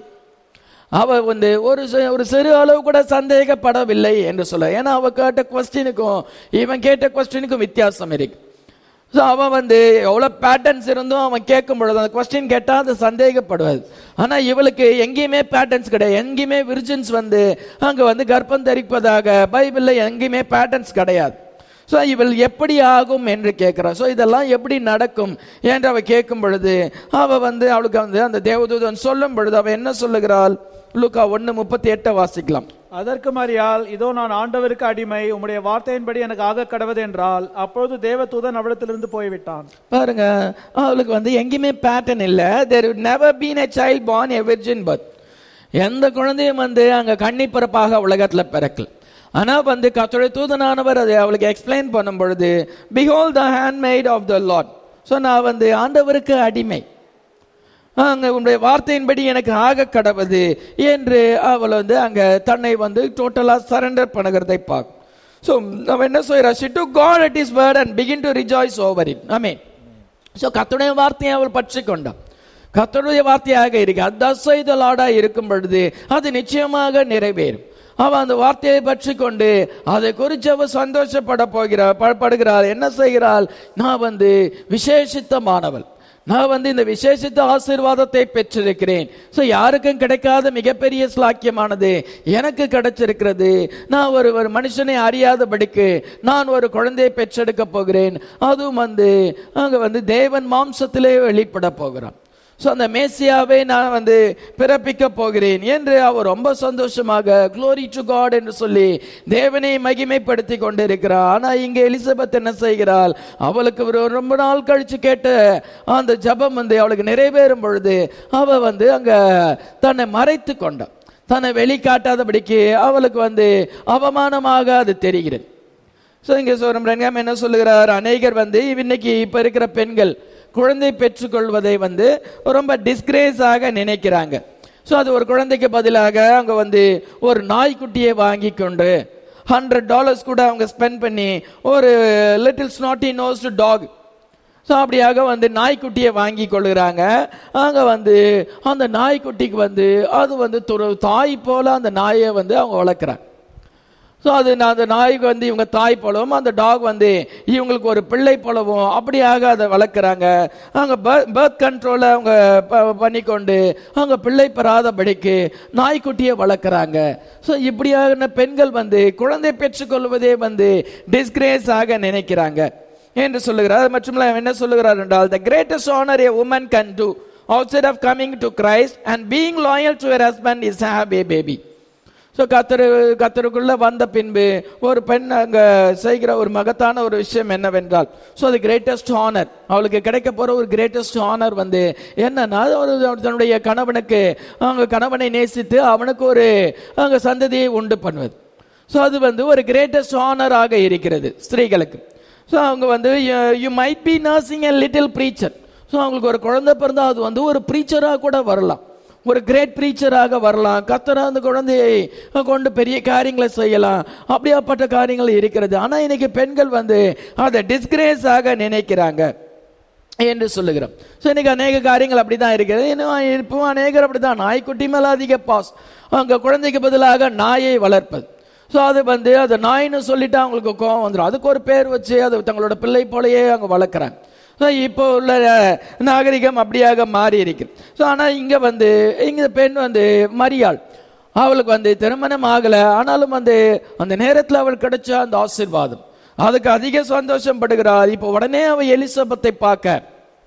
A: அவ வந்து ஒரு சி- ஒரு சிறு அளவு கூட சந்தேகப்படவில்லை என்று சொல்ல ஏன்னா அவ கேட்ட கொஸ்டினுக்கும் இவன் கேட்ட கொஸ்டினுக்கும் வித்தியாசம் இருக்கு ஸோ அவன் வந்து எவ்வளோ பேட்டர்ன்ஸ் இருந்தும் அவன் கேட்கும் பொழுது அந்த கொஸ்டின் கேட்டால் அது சந்தேகப்படுவாது ஆனால் இவளுக்கு எங்கேயுமே பேட்டர்ன்ஸ் கிடையாது எங்கேயுமே விர்ஜின்ஸ் வந்து அங்கே வந்து கர்ப்பம் தரிப்பதாக பைபிளில் எங்கேயுமே பேட்டர்ன்ஸ் கிடையாது ஸோ இவள் எப்படி ஆகும் என்று கேட்கிறாள் ஸோ இதெல்லாம் எப்படி நடக்கும் என்று அவ கேட்கும் பொழுது அவ வந்து அவளுக்கு வந்து அந்த தேவதூதன் சொல்லும் பொழுது அவ என்ன சொல்லுகிறாள் லூக்கா ஒன்று முப்பத்தி எட்டை வாசிக்கலாம்
B: அதற்கு மரியாள் இதோ நான் ஆண்டவருக்கு அடிமை உம்முடைய வார்த்தையின்படி எனக்கு ஆக கடவது என்றால் அப்பொழுது தேவதூதன் அவளிடத்திலிருந்து போய்விட்டான்
A: பாருங்க அவளுக்கு வந்து எங்கேயுமே பேட்டர்ன் இல்ல there never been a child born a virgin birth எந்த குழந்தையும் வந்து அங்க கன்னி பிறப்பாக உலகத்துல பிறக்கல ஆனா வந்து கத்தோடைய தூதனானவர் அதை அவளுக்கு எக்ஸ்பிளைன் பண்ணும் பொழுது behold the handmaid of the Lord so நான் வந்து ஆண்டவருக்கு அடிமை அங்க உன்னுடைய வார்த்தையின்படி எனக்கு ஆக கடவுது என்று அவள் வந்து அங்க தன்னை வந்து டோட்டலா சரண்டர் பண்ணுகிறதை பார்க்கும் ஸோ அவன் என்ன சொல்றா she took God at his word and begin to rejoice over it amen so கத்துடைய வார்த்தையை அவள் பற்றி கொண்டான் கத்தருடைய வார்த்தையாக இருக்கு அது செய்தலாடா இருக்கும் பொழுது அது நிச்சயமாக நிறைவேறும் அவன் அந்த வார்த்தையை பற்றி கொண்டு அதை குறித்து அவள் சந்தோஷப்பட போகிறாள் ப- படுகிறாள் என்ன செய்கிறாள் நான் வந்து விசேஷித்தமானவள் நான் வந்து இந்த விசேஷித்த ஆசீர்வாதத்தை பெற்றிருக்கிறேன் ஸோ யாருக்கும் கிடைக்காத மிகப்பெரிய ஸ்லாக்கியமானது எனக்கு கிடைச்சிருக்கிறது நான் ஒரு ஒரு மனுஷனை அறியாதபடிக்கு நான் ஒரு குழந்தையை பெற்றெடுக்க போகிறேன் அதுவும் வந்து அங்க வந்து தேவன் மாம்சத்திலே வெளிப்பட போகிறான் ஸோ அந்த மேசியாவை நான் வந்து பிறப்பிக்க போகிறேன் என்று அவர் ரொம்ப சந்தோஷமாக க்ளோரி டு காட் என்று சொல்லி தேவனை மகிமைப்படுத்தி கொண்டிருக்கிறார் ஆனா இங்க எலிசபெத் என்ன செய்கிறாள் அவளுக்கு ஒரு ரொம்ப நாள் கழிச்சு கேட்ட அந்த ஜெபம் வந்து அவளுக்கு நிறைவேறும் பொழுது அவ வந்து அங்க தன்னை மறைத்து கொண்டாள் தன்னை வெளிக்காட்டாதபடிக்கு அவளுக்கு வந்து அவமானமாக அது தெரிகிறது ஸோ இங்கே சோரம் ரங்காம் என்ன சொல்லுகிறார் அநேகர் வந்து இன்னைக்கு இப்போ இருக்கிற பெண்கள் குழந்தை பெற்றுக்கொள்வதை வந்து ரொம்ப டிஸ்கிரேஸ் ஆக நினைக்கிறாங்க ஸோ அது ஒரு குழந்தைக்கு பதிலாக அவங்க வந்து ஒரு நாய்க்குட்டியை வாங்கி கொண்டு ஹண்ட்ரட் டாலர்ஸ் கூட அவங்க ஸ்பெண்ட் பண்ணி ஒரு little snotty nose dog so அப்படியாக வந்து நாய்க்குட்டியை வாங்கி கொள்ளுகிறாங்க அங்கே வந்து அந்த நாய்க்குட்டிக்கு வந்து அது வந்து துரு தாய் போல அந்த நாயை வந்து அவங்க வளர்க்குறாங்க ஸோ அது நான் அந்த நாய்க்கு வந்து இவங்க தாய் போலவும் அந்த டாக் வந்து இவங்களுக்கு ஒரு பிள்ளை போலவும் அப்படியாக அதை வளர்க்குறாங்க அவங்க பர்த் கண்ட்ரோலை அவங்க ப- பண்ணிக்கொண்டு அவங்க பிள்ளை பெறாதபடிக்கு நாய்க்குட்டியை வளர்க்குறாங்க ஸோ இப்படியான பெண்கள் வந்து குழந்தை பெற்றுக்கொள்வதே வந்து டிஸ்கிரேஸ் ஆக நினைக்கிறாங்க என்று சொல்லுகிறார் அது மட்டுமல்ல அவர் என்ன சொல்லுகிறார் என்றால் the greatest honour a woman can do outside of coming to Christ and being loyal to her husband is have a baby so கத்தரு கத்தருக்குள்ள வந்த பின்பு ஒரு பெண் அங்க செய்கிற ஒரு மகத்தான ஒரு விஷயம் என்னவென்றால் ஸோ அது கிரேட்டஸ்ட் ஹானர் அவளுக்கு கிடைக்க போற ஒரு கிரேட்டஸ்ட் ஹானர் வந்து என்னன்னா அது ஒரு தன்னுடைய கணவனுக்கு அவங்க கணவனை நேசித்து அவனுக்கு ஒரு அங்க சந்ததியை உண்டு பண்ணுவது ஸோ அது வந்து ஒரு கிரேட்டஸ்ட் ஆக இருக்கிறது ஸ்திரீகளுக்கு ஸோ அவங்க வந்து you might be nursing a little preacher so அவங்களுக்கு ஒரு குழந்தை பிறந்தா அது வந்து ஒரு ப்ரீச்சராக கூட வரலாம் ஒரு கிரேட் ப்ரீச்சராக வரலாம் கத்தரா அந்த குழந்தையை கொண்டு பெரிய காரியங்களை செய்யலாம் அப்படியாப்பட்ட காரியங்கள் இருக்கிறது ஆனால் இன்னைக்கு பெண்கள் வந்து அதை டிஸ்கிரேஸ் ஆக நினைக்கிறாங்க என்று சொல்லுகிறோம் ஸோ இன்னைக்கு அநேக காரியங்கள் அப்படிதான் இருக்கிறது இன்னும் இப்போ அநேகர் அப்படிதான் நாய்க்குட்டி மேல அதிக பாஸ் அங்க குழந்தைக்கு பதிலாக நாயை வளர்ப்பது ஸோ அது வந்து அது நாய்னு சொல்லிட்டு அவங்களுக்கு கோவம் வந்துடும் அதுக்கு ஒரு பேர் வச்சு அது தங்களோட பிள்ளை போலயே அவங்க வளர்க்குறாங்க ஸோ இப்போ உள்ள நாகரிகம் அப்படியாக மாறி இருக்கு ஸோ ஆனால் இங்கே வந்து இங்கே பெண் வந்து மரியாள் அவளுக்கு வந்து திருமணம் ஆகலை ஆனாலும் வந்து அந்த நேரத்தில் அவள் கிடைச்ச அந்த ஆசீர்வாதம் அதுக்கு அதிக சந்தோஷம் படுகிறார் இப்போ உடனே அவ எலிசபெத்தை பார்க்க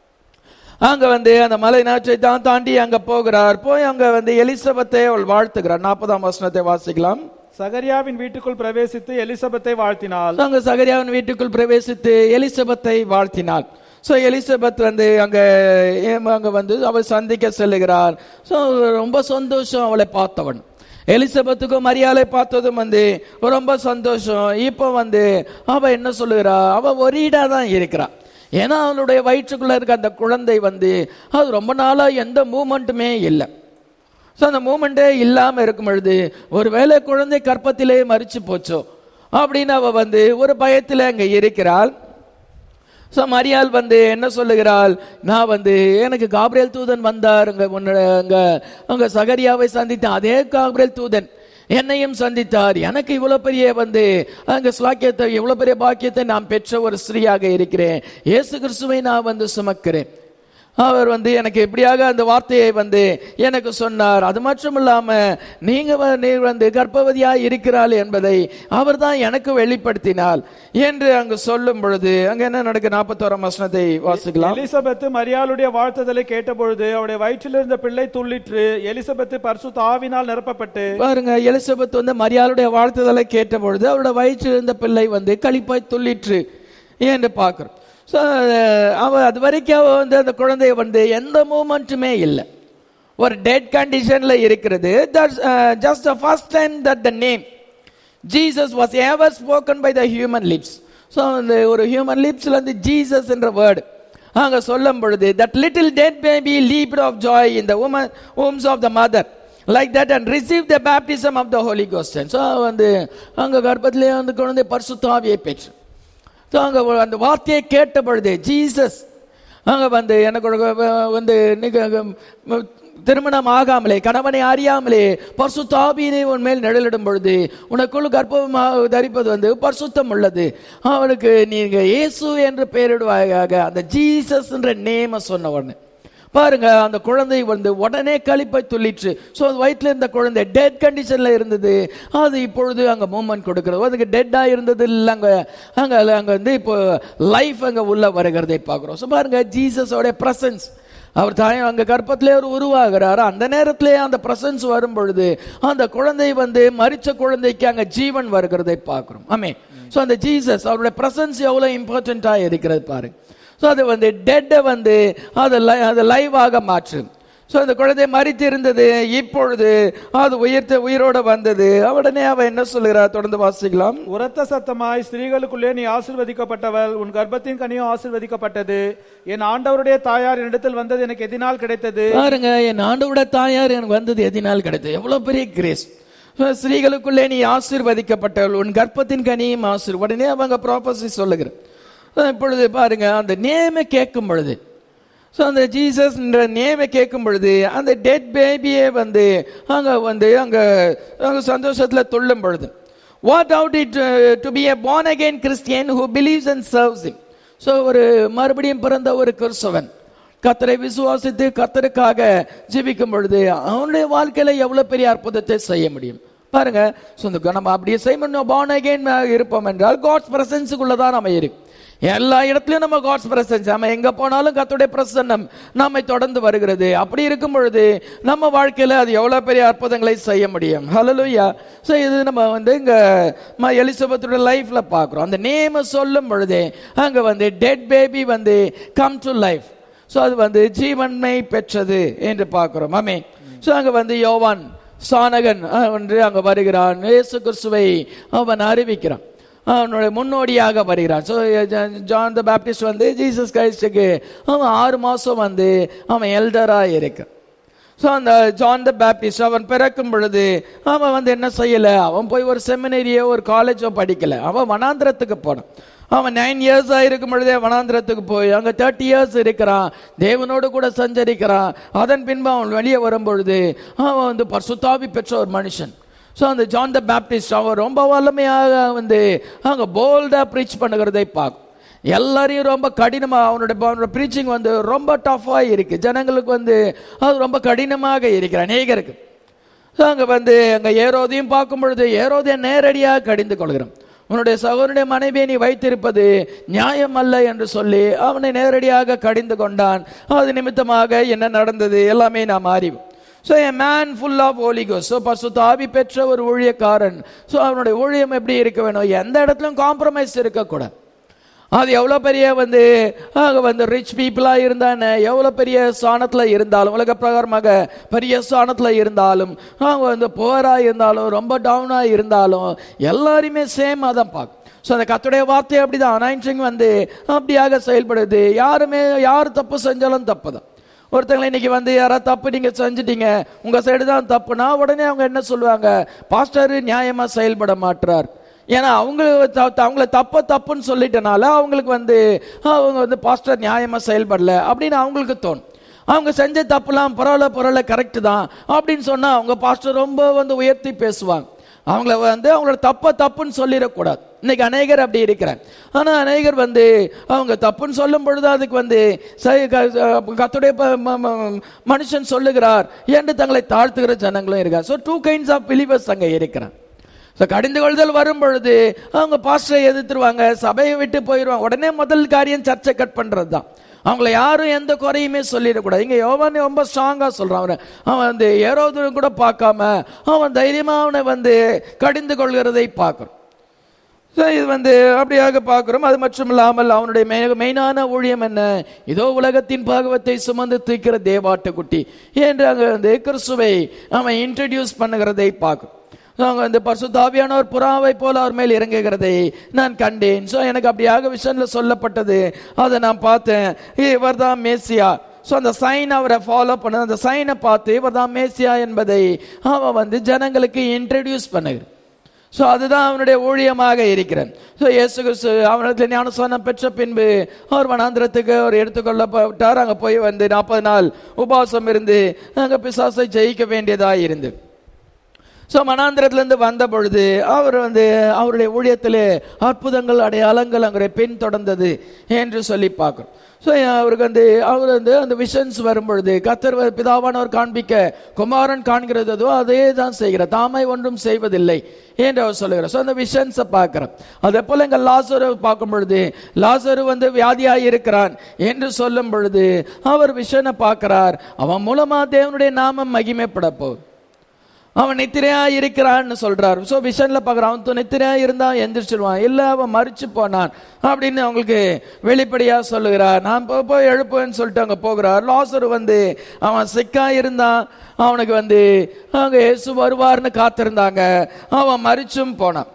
A: அங்க வந்து அந்த மலை நாற்றை தான் தாண்டி அங்க போகிறார் போய் அங்க வந்து எலிசபெத்தை அவள் வாழ்த்துகிறார் நாற்பதாம் வசனத்தை வாசிக்கலாம்
B: சகரியாவின் வீட்டுக்குள் பிரவேசித்து எலிசபெத்தை வாழ்த்தினாள்
A: அங்க சகரியாவின் வீட்டுக்குள் பிரவேசித்து எலிசபெத்தை வாழ்த்தினாள் ஸோ எலிசபெத் வந்து அங்க ஏம் அங்க வந்து அவள் சந்திக்க செல்லுகிறார் ஸோ ரொம்ப சந்தோஷம் அவளை பார்த்தவன் எலிசபெத்துக்கும் மரியாதை பார்த்ததும் வந்து ரொம்ப சந்தோஷம் இப்போ வந்து அவ என்ன சொல்லுகிறா அவ ஒரீடா தான் இருக்கிறா ஏன்னா அவளுடைய வயிற்றுக்குள்ள இருக்க அந்த குழந்தை வந்து அது ரொம்ப நாளா எந்த மூமெண்ட்டுமே இல்லை ஸோ அந்த மூமெண்ட்டே இல்லாமல் இருக்கும் பொழுது ஒருவேளை குழந்தை கற்பத்திலே மறிச்சு போச்சோ அப்படின்னு அவ வந்து ஒரு பயத்தில் அங்கே இருக்கிறாள் ஸோ மரியாள் வந்து என்ன சொல்லுகிறாள் நான் வந்து எனக்கு காப்ரியல் தூதன் வந்தார் அங்க உன்னோட அங்க அங்க சகரியாவை சந்தித்தேன் அதே காப்ரியல் தூதன் என்னையும் சந்தித்தார் எனக்கு இவ்வளவு பெரிய வந்து அங்க ஸ்லாக்கியத்தை இவ்வளவு பெரிய பாக்கியத்தை நான் பெற்ற ஒரு ஸ்திரீயாக இருக்கிறேன் இயேசு கிறிஸ்துவை நான் வந்து சுமக்கிறேன் அவர் வந்து எனக்கு எப்படியாக அந்த வார்த்தையை வந்து எனக்கு சொன்னார் அது மட்டும் இல்லாம நீங்க வ- நீர் வந்து கர்ப்பவதியா இருக்கிறாள் என்பதை அவர் தான் எனக்கு வெளிப்படுத்தினார் என்று அங்கு சொல்லும் பொழுது அங்க என்ன நடக்கு நாற்பத்தோராம் வசனத்தை வாசிக்கலாம்
B: எலிசபெத்து மரியாளுடைய வாழ்த்துதலை கேட்டபொழுது அவருடைய வயிற்றில் இருந்த பிள்ளை துள்ளிற்று எலிசபெத்து பரிசுத்த ஆவினால் நிரப்பப்பட்டு
A: பாருங்க எலிசபெத் வந்து மரியாளுடைய வாழ்த்துதலை கேட்ட பொழுது அவருடைய வயிற்றில் இருந்த பிள்ளை வந்து களிப்பாய் துள்ளிற்று என்று பார்க்கிறோம் ஸோ அவ அது வரைக்கும் அவ வந்து அந்த குழந்தைய வந்து எந்த மூமெண்ட்டுமே இல்லை ஒரு டெட் கண்டிஷன்ல இருக்கிறது just first time that the name Jesus was ever spoken by the human lips so அந்த ஒரு ஹியூமன் லிப்ஸ்ல இருந்து ஜீசஸ் என்ற வேர்டு அங்க சொல்லும் பொழுது that little dead baby leapt of joy in the woman homes of the mother like that and receive the baptism of the Holy Ghost so வந்து அங்க கர்ப்பத்திலே அந்த குழந்தை பரிசுத்தாவியை பெற்று ஸோ அங்கே அந்த வார்த்தையை கேட்ட பொழுது ஜீசஸ் அங்கே வந்து எனக்கு ஒரு, அஹ், வந்து நீங்க, அஹ், திருமணம் ஆகாமலே கணவனை அறியாமலே பரிசுத்தாபியினை உன் மேல் நிழலிடும் பொழுது உனக்குள் கர்ப்பம் தரிப்பது வந்து பரிசுத்தம் உள்ளது அவனுக்கு நீங்க இயேசு என்று பெயரிடுவாயாக அந்த ஜீசஸ் என்ற நேம சொன்ன உடனே பாருங்க அந்த குழந்தை வந்து உடனே கழிப்பை துள்ளிற்று ஸோ வயிற்றுல இருந்த குழந்தை டெட் கண்டிஷன்ல இருந்தது அது இப்பொழுது அங்க மூமெண்ட் கொடுக்கிறது அதுக்கு டெட்டா இருந்தது இல்லை அங்க அங்க அங்க வந்து இப்போ லைஃப் அங்க உள்ள வருகிறதை பார்க்கிறோம் ஸோ பாருங்க ஜீசஸோட பிரசன்ஸ் அவர் தாய் அங்க கர்ப்பத்திலே அவர் உருவாகிறார் அந்த நேரத்திலே அந்த பிரசன்ஸ் வரும் பொழுது அந்த குழந்தை வந்து மரிச்ச குழந்தைக்கு அங்க ஜீவன் வருகிறதை பார்க்கிறோம் ஆமே ஸோ அந்த ஜீசஸ் அவருடைய பிரசன்ஸ் எவ்வளவு இம்பார்ட்டண்டா இருக்கிறது பாருங்க ஸோ அது வந்து டெட்டை வந்து அது li- அது லைவாக மாற்றும் ஸோ அந்த குழந்தை மறித்து இருந்தது இப்பொழுது அது உயிர்த்த உயிரோட வந்தது உடனே அவ என்ன சொல்லுகிறா தொடர்ந்து வாசிக்கலாம்
B: உரத்த சத்தமாய் ஸ்திரீகளுக்குள்ளே நீ ஆசீர்வதிக்கப்பட்டவள் உன் கர்ப்பத்தின் கனியும் ஆசீர்வதிக்கப்பட்டது என் ஆண்டவருடைய தாயார் என்னிடத்தில் வந்தது எனக்கு எதினால் கிடைத்தது
A: பாருங்க என் ஆண்டோட தாயார் எனக்கு வந்தது எதினால் கிடைத்தது எவ்வளவு பெரிய கிரேஸ் ஸ்திரீகளுக்குள்ளே நீ ஆசீர்வதிக்கப்பட்டவள் உன் கர்ப்பத்தின் கனியும் ஆசீர் உடனே அவங்க ப்ராப்பர்சி சொல்லுகிற இப்பொழுது பாருங்க அந்த நேமை கேட்கும் பொழுது ஸோ அந்த ஜீசஸ் நேமை கேட்கும் பொழுது அந்த டெட் பேபியே வந்து அங்க வந்து அங்க அங்க சந்தோஷத்துல துள்ளும் பொழுது what out it to be a born again Christian who believes and serves him so ஒரு மறுபடியும் பிறந்த ஒரு கிறிஸ்தவன் கத்தரை விசுவாசித்து கத்தருக்காக ஜெபிக்கும் பொழுது அவனுடைய வாழ்க்கையில எவ்வளவு பெரிய அற்புதத்தை செய்ய முடியும் பாருங்க ஸோ இந்த நம்ம அப்படியே செய்யணும் born again இருப்போம் என்றால் காட்ஸ் பிரசன்ஸுக்குள்ள தான் நம்ம இருக்கு எல்லா இடத்துலயும் நம்ம காட்ஸ் பிரசன்ஸ் நம்ம எங்க போனாலும் கத்துடைய பிரசன்னம் நம்மை தொடர்ந்து வருகிறது அப்படி இருக்கும் பொழுது நம்ம வாழ்க்கையில அது எவ்வளவு பெரிய அற்புதங்களை செய்ய முடியும் ஹalleluya சோ இது நம்ம வந்து இங்க ம- எலிசபெத்துடைய லைஃப்ல பார்க்கிறோம் அந்த நேம சொல்லும் பொழுதே அங்க வந்து டெட் பேபி வந்து கம் டு லைஃப் சோ அது வந்து ஜீவன்மை பெற்றது என்று பார்க்கிறோம் ஆமே சோ அங்க வந்து யோவான் சானகன் அஹ், என்று அங்க வருகிறான் இயேசு கிறிஸ்துவை அவன் அறிவிக்கிறான் அவனுடைய முன்னோடியாக வருகிறான் ஸோ ஜான் த பேப்டிஸ்ட் வந்து ஜீசஸ் கிரைஸ்டுக்கு அவன் ஆறு மாசம் வந்து அவன் எல்டரா இருக்கான் ஸோ அந்த ஜான் த பேப்டிஸ்ட் அவன் பிறக்கும் பொழுது அவன் வந்து என்ன செய்யல அவன் போய் ஒரு செமினரியோ ஒரு காலேஜோ படிக்கல அவன் வனாந்திரத்துக்கு போனான் அவன் நைன் இயர்ஸ் இருக்கும் பொழுதே வனாந்திரத்துக்கு போய் அங்க தேர்ட்டி இயர்ஸ் இருக்கிறான் தேவனோடு கூட சஞ்சரிக்கிறான் அதன் பின்பு அவன் வெளியே வரும் பொழுது அவன் வந்து பர்சுத்தாவி பெற்ற ஒரு மனுஷன் ஸோ அந்த ஜான் த பேப்டிஸ்ட் அவன் ரொம்ப வல்லமையாக வந்து அங்க போல்டா ப்ரீச் பண்ணுகிறதை பார்க்கும் எல்லாரையும் ரொம்ப கடினமாக அவனுடைய அவனோட ப்ரீச்சிங் வந்து ரொம்ப டஃப்பாக இருக்கு ஜனங்களுக்கு வந்து அது ரொம்ப கடினமாக இருக்கு அநேகருக்கு ஸோ அங்கே வந்து அங்கே ஏரோதையும் பார்க்கும் பொழுது ஏரோதை நேரடியாக கடிந்து கொள்கிறான் உன்னுடைய சகோதரனுடைய மனைவியை நீ வைத்திருப்பது நியாயம் அல்ல என்று சொல்லி அவனை நேரடியாக கடிந்து கொண்டான் அது நிமித்தமாக என்ன நடந்தது எல்லாமே நாம் அறிவோம் so a man full of ஹோலிகோ ஸோ பசுத்த ஆவி பெற்ற ஒரு ஊழியக்காரன் ஸோ அவனுடைய ஊழியம் எப்படி இருக்க வேணும் எந்த இடத்துலையும் காம்ப்ரமைஸ் இருக்கக்கூடாது அது எவ்வளோ பெரிய வந்து அங்க வந்து ரிச் பீப்புளாக இருந்தானே எவ்வளோ பெரிய ஸ்தானத்தில் இருந்தாலும் உலக பிரகாரமாக பெரிய ஸ்தானத்தில் இருந்தாலும் அவங்க வந்து புவராக இருந்தாலும் ரொம்ப டவுனாக இருந்தாலும் எல்லாரையுமே சேமாக தான் பார்க்கும் ஸோ அந்த கத்துடைய வார்த்தை அப்படிதான் அனாயின்சிங் வந்து அப்படியாக செயல்படுது யாருமே யார் தப்பு செஞ்சாலும் தப்பு தான் ஒருத்தங்களை இன்னைக்கு வந்து யாராவது தப்பு நீங்க செஞ்சுட்டீங்க உங்க சைடு தான் தப்புனா உடனே அவங்க என்ன சொல்லுவாங்க பாஸ்டர் நியாயமா செயல்பட மாட்டார் ஏன்னா அவங்க த- அவங்கள தப்ப தப்புன்னு சொல்லிட்டனால அவங்களுக்கு வந்து அவங்க வந்து பாஸ்டர் நியாயமா செயல்படல அப்படின்னு அவங்களுக்கு தோணும் அவங்க செஞ்ச தப்புலாம் பரவாயில்ல பரவாயில்ல கரெக்ட் தான் அப்படின்னு சொன்னா அவங்க பாஸ்டர் ரொம்ப வந்து உயர்த்தி பேசுவாங்க அவங்கள வந்து அவங்களோட தப்ப தப்புன்னு சொல்லிடக்கூடாது இன்னைக்கு அநேகர் அப்படி இருக்கிறாங்க ஆனா அநேகர் வந்து அவங்க தப்புன்னு சொல்லும் பொழுது அதுக்கு வந்து சரி, க- கர்த்தருடைய ப- ம- ம- மனுஷன் சொல்லுகிறார் என்று தங்களை தாழ்த்துகிற ஜனங்களும் இருக்காங்க so two kinds of believers அங்க இருக்கிறாங்க ஸோ கடிந்து கொள்தல் வரும் பொழுது அவங்க பாஸ்டரை எதிர்த்துருவாங்க சபையை விட்டு போயிடுவாங்க உடனே முதல் காரியம் சர்ச்சை கட் பண்றது தான் அவங்கள யாரும் எந்த குறையுமே சொல்லிடக்கூடாது இங்க யோவான் ரொம்ப ஸ்ட்ராங்கா சொல்றான் அவனை அவன் வந்து ஏரோது கூட பார்க்காம அவன் தைரியமா அவனை வந்து கடிந்து கொள்கிறதை பார்க்கணும் So, இது வந்து அப்படியாக பார்க்கிறோம் அது மட்டும் இல்லாமல் அவனுடைய மெய்- மெயினான ஊழியம் என்ன இதோ உலகத்தின் பாகவத்தை சுமந்து தூக்கிற தேவாட்டுக்குட்டி என்று அங்க வந்து கிறிஸ்துவை அவன் இன்ட்ரடியூஸ் பண்ணுகிறதை பார்க்கும் அவங்க வந்து பரிசுத்தாவியானவர் புறாவை போல அவர் மேல் இறங்குகிறதை நான் கண்டேன் ஸோ எனக்கு அப்படியாக விஷன்ல சொல்லப்பட்டது அதை நான் பார்த்தேன் இவர் தான் மேசியா ஸோ அந்த சைன் அவரை ஃபாலோ பண்ண அந்த சைனை பார்த்து இவர் தான் மேசியா என்பதை அவன் வந்து ஜனங்களுக்கு இன்ட்ரடியூஸ் பண்ணுகிறான் ஸோ அதுதான் அவனுடைய ஊழியமாக இருக்கிறான் ஸோ இயேசு கிறிஸ்து அவனத்தில் ஞானஸ்தானம் பெற்ற பின்பு அவர் வனாந்திரத்துக்கு அவர் எடுத்துக்கொள்ளப்பட்டார் அங்கே போய் வந்து நாற்பது நாள் உபவாசம் இருந்து அங்கே பிசாசை ஜெயிக்க வேண்டியதாக இருந்து ஸோ மனாந்திரத்திலிருந்து வந்த பொழுது அவர் வந்து அவருடைய ஊழியத்திலே அற்புதங்கள் அடையாளங்கள் அங்கே பின்தொடர்ந்தது என்று சொல்லி பார்க்கிறோம் ஸோ அவருக்கு வந்து அவர் வந்து அந்த விஷன்ஸ் வரும் பொழுது கத்தர் வ- பிதாவானவர் காண்பிக்க குமாரன் காண்கிறதோ அதே தான் செய்கிறார் தாமை ஒன்றும் செய்வதில்லை என்று அவர் சொல்லுகிறார் ஸோ அந்த விஷன்ஸை பார்க்கிறோம் அதே போல இங்கே லாசரு பார்க்கும் பொழுது லாசரு வந்து வியாதியாய் இருக்கிறான் என்று சொல்லும் பொழுது அவர் விஷனை பார்க்கிறார் அவன் மூலமா தேவனுடைய நாமம் மகிமைப்பட போகுது அவன் நித்திரையா இருக்கிறான்னு சொல்றார் ஸோ விஷன்ல பார்க்குறான் அவன் நித்திரையா இருந்தா எந்திரிச்சிருவான் இல்ல அவன் மறிச்சு போனான் அப்படின்னு அவங்களுக்கு வெளிப்படையா சொல்லுகிறார் நான் போ- போய் எழுப்புவேன்னு சொல்லிட்டு அங்க போகிறார் லாசர் வந்து அவன் சிக்கா இருந்தான் அவனுக்கு வந்து அங்க இயேசு வருவார்னு காத்திருந்தாங்க அவன் மறிச்சும் போனான்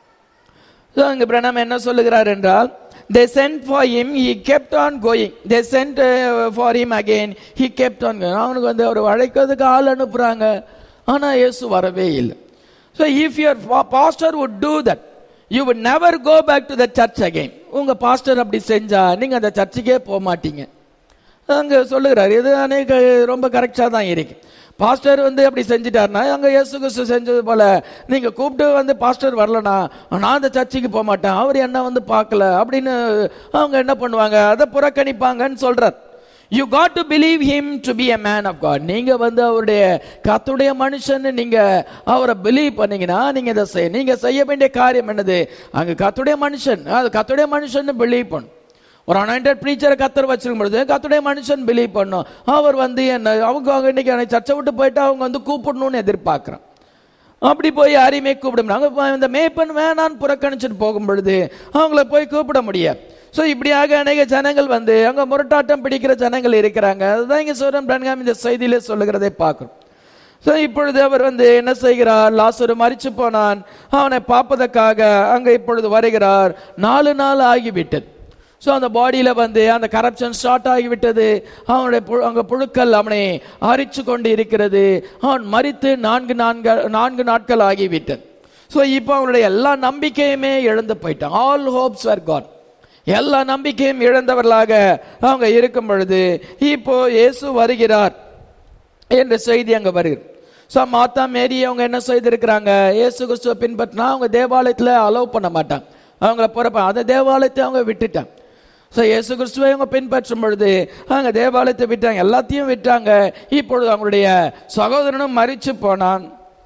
A: So, அங்க பிரணம் என்ன சொல்லுகிறார் என்றால் they sent for him he kept on going they sent uh, for him again he kept on going அவனுக்கு வந்து அவர் அழைக்கிறதுக்கு ஆள் அனுப்புறாங்க ஆனா இயேசு வரவே இல்லை so if your pa- pastor would do that you would never go back to the church again உங்க pastor அப்படி செஞ்சா நீங்க அந்த சர்ச்சுக்கே போக மாட்டீங்க அங்க சொல்லுகிறார் இது அநேக ரொம்ப கரெக்டா தான் இருக்கு பாஸ்டர் வந்து அப்படி செஞ்சுட்டாருன்னா அங்க இயேசு கிறிஸ்து செஞ்சது போல நீங்க கூப்பிட்டு வந்து பாஸ்டர் வரலனா நான் அந்த சர்ச்சுக்கு போக மாட்டேன் அவர் என்ன வந்து பார்க்கல அப்படின்னு அவங்க என்ன பண்ணுவாங்க அதை புறக்கணிப்பாங்கன்னு சொல்றார் you got to believe him to be a man of God நீங்க வந்து அவருடைய கத்துடைய மனுஷன் நீங்க அவரை பிலீவ் பண்ணீங்கன்னா நீங்க இதை செய்ய நீங்க செய்ய வேண்டிய காரியம் என்னது அங்க கத்துடைய மனுஷன் அது கத்துடைய மனுஷன் பிலீவ் பண்ணும் ஒரு அனாயிண்டட் ப்ரீச்சரை கத்தர் வச்சிருக்கும் பொழுது கத்துடைய மனுஷன் பிலீவ் பண்ணும் அவர் வந்து என்ன அவங்க அவங்க இன்னைக்கு எனக்கு சர்ச்சை விட்டு போயிட்டு அவங்க வந்து கூப்பிடணும்னு எதிர்பார்க்குறான் அப்படி போய் யாரையுமே கூப்பிட முடியும் அங்க இந்த மேய்ப்பன் வேணான்னு புறக்கணிச்சுட்டு போகும் பொழுது அவங்கள போய் கூப்பிட முடியாது ஸோ இப்படியாக அநேக ஜனங்கள் வந்து அங்க முரட்டாட்டம் பிடிக்கிற ஜனங்கள் இருக்கிறாங்க அதுதான் இங்க சோரன் பிரன்காம் இந்த செய்தியிலே சொல்லுகிறதை பார்க்கிறோம் ஸோ இப்பொழுது அவர் வந்து என்ன செய்கிறார் லாசரு மறிச்சு போனான் அவனை பார்ப்பதற்காக அங்க இப்பொழுது வருகிறார் நாலு நாள் ஆகிவிட்டது ஸோ அந்த பாடியில வந்து அந்த கரப்ஷன் ஸ்டார்ட் ஆகிவிட்டது அவனுடைய புழு- அங்க புழுக்கள் அவனை அரிச்சு கொண்டு இருக்கிறது அவன் மறித்து நான்கு நான்கு நான்கு நாட்கள் ஆகிவிட்டது ஸோ இப்போ அவனுடைய எல்லா நம்பிக்கையுமே இழந்து போயிட்டான் ஆல் ஹோப்ஸ் ஆர் காட் எல்லா நம்பிக்கையும் இழந்தவர்களாக அவங்க இருக்கும் பொழுது இப்போ இயேசு வருகிறார் என்ற செய்தி அங்க வருகிறது ஸோ மாத்தா மேரி அவங்க என்ன செய்திருக்கிறாங்க இயேசு கிறிஸ்துவை பின்பற்றினா அவங்க தேவாலயத்தில் அலோவ் பண்ண மாட்டாங்க அவங்கள பிறப்ப அந்த தேவாலயத்தை அவங்க விட்டுட்டாங்க ஸோ இயேசு கிறிஸ்துவை அவங்க பின்பற்றும் பொழுது அவங்க தேவாலயத்தை விட்டாங்க எல்லாத்தையும் விட்டாங்க இப்பொழுது அவங்களுடைய சகோதரனும் மறிச்சு போனான்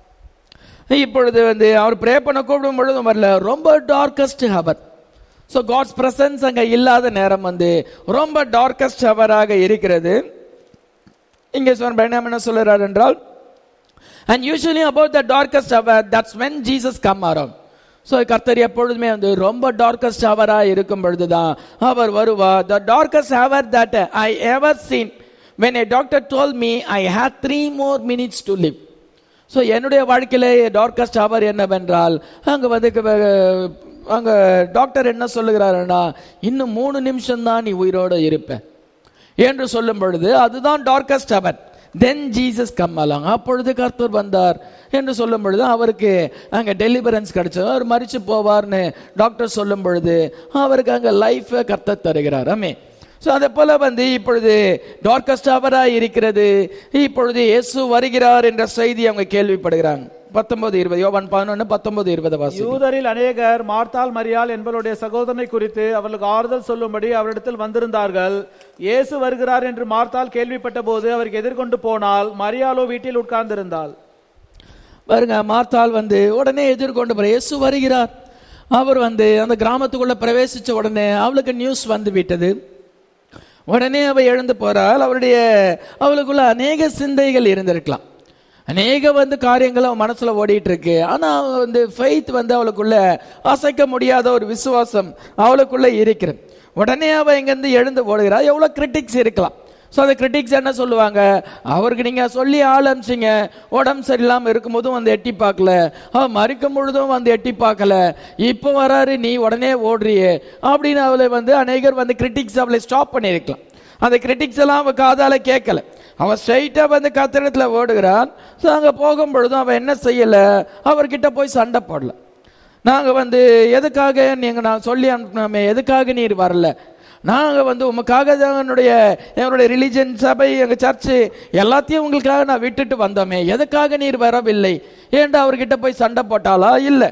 A: இப்பொழுது வந்து அவர் ப்ரே பண்ண கூப்பிடும் பொழுதும் வரல ரொம்ப darkest hour so God's presence அங்கே இல்லாத நேரம் வந்து ரொம்ப டார்க்கஸ்ட் ஹவராக இருக்கிறது இங்கே சொன்ன பிரணாம் என்ன சொல்லுறார் என்றால் and usually about the darkest hour that's when Jesus come around so கர்த்தர் எப்பொழுதுமே வந்து ரொம்ப டார்க்கஸ்ட் ஹவராக இருக்கும் பொழுது தான் அவர் வருவார் the darkest hour that I ever seen when a doctor told me I have three more minutes to live so என்னுடைய வாழ்க்கையிலே டார்க்கஸ்ட் ஹவர் என்னவென்றால் அங்கே வந்து க- அங்க டாக்டர் என்ன சொல்லுகிறாருன்னா இன்னும் மூணு நிமிஷம் தான் நீ உயிரோடு இருப்ப என்று சொல்லும் பொழுது அதுதான் darkest hour then Jesus come along அப்பொழுது கர்த்தர் வந்தார் என்று சொல்லும் பொழுது அவருக்கு அங்க டெலிவரன்ஸ் கிடைச்சது அவர் மறிச்சு போவார்னு டாக்டர் சொல்லும் பொழுது அவருக்கு அங்க லைஃப் கர்த்தர் தருகிறார் ஆமே ஸோ அதே போல வந்து இப்பொழுது டார்க்கஸ்ட் ஹவரா இருக்கிறது இப்பொழுது இயேசு வருகிறார் என்ற செய்தி அவங்க கேள்விப்படுகிறாங்க பத்தொன்பது இருபது யோவான் பதினொன்று பத்தொன்பது இருபது வாசி
B: யூதரில் அநேகர் மார்த்தால் மரியாள் என்பவருடைய சகோதரனை குறித்து அவர்களுக்கு ஆறுதல் சொல்லும்படி அவரிடத்தில் வந்திருந்தார்கள் இயேசு வருகிறார் என்று மார்த்தால் கேள்விப்பட்ட போது அவருக்கு எதிர்கொண்டு போனால் மரியாளோ வீட்டில் உட்கார்ந்திருந்தாள்
A: பாருங்க மார்த்தாள் வந்து உடனே எதிர்கொண்டு போற இயேசு வருகிறார் அவர் வந்து அந்த கிராமத்துக்குள்ள பிரவேசிச்ச உடனே அவளுக்கு நியூஸ் வந்து விட்டது உடனே அவ எழுந்து போறாள் அவருடைய அவளுக்குள்ள அநேக சிந்தைகள் இருந்திருக்கலாம் அநேக வந்து காரியங்கள் அவன் மனசுல ஓடிட்டு இருக்கு ஆனா அவ வந்து ஃபெய்த் வந்து அவளுக்குள்ள அசைக்க முடியாத ஒரு விசுவாசம் அவளுக்குள்ள இருக்கிறது உடனே அவ இங்கிருந்து எழுந்து ஓடுகிறா எவ்வளவு கிரிட்டிக்ஸ் இருக்கலாம் ஸோ அந்த கிரிட்டிக்ஸ் என்ன சொல்லுவாங்க அவருக்கு நீங்க சொல்லி ஆள் அனுப்பிச்சிங்க உடம்பு சரியில்லாம இருக்கும்போதும் வந்து எட்டி பார்க்கல அவன் மறிக்கும் பொழுதும் வந்து எட்டி பார்க்கல இப்போ வராரு நீ உடனே ஓடுறியே அப்படின்னு அவளை வந்து அநேகர் வந்து கிரிட்டிக்ஸ் அவளை ஸ்டாப் பண்ணியிருக்கலாம் அந்த கிரிட்டிக்ஸ் எல்லாம் அவ காதால கேட்கல அவன் ஸ்ட்ரைட்டா வந்து கத்திரத்துல ஓடுகிறான் ஸோ அங்க போகும் பொழுதும் அவன் என்ன செய்யல அவர்கிட்ட போய் சண்டை போடல நாங்க வந்து எதுக்காக நீங்க நான் சொல்லி அனுப்பினோமே எதுக்காக நீர் வரல நாங்க வந்து உமக்காக தான் என்னுடைய என்னுடைய ரிலிஜன் சபை எங்க சர்ச்சு எல்லாத்தையும் உங்களுக்காக நான் விட்டுட்டு வந்தோமே எதுக்காக நீர் வரவில்லை ஏன்டா அவர்கிட்ட போய் சண்டை போட்டாளா இல்லை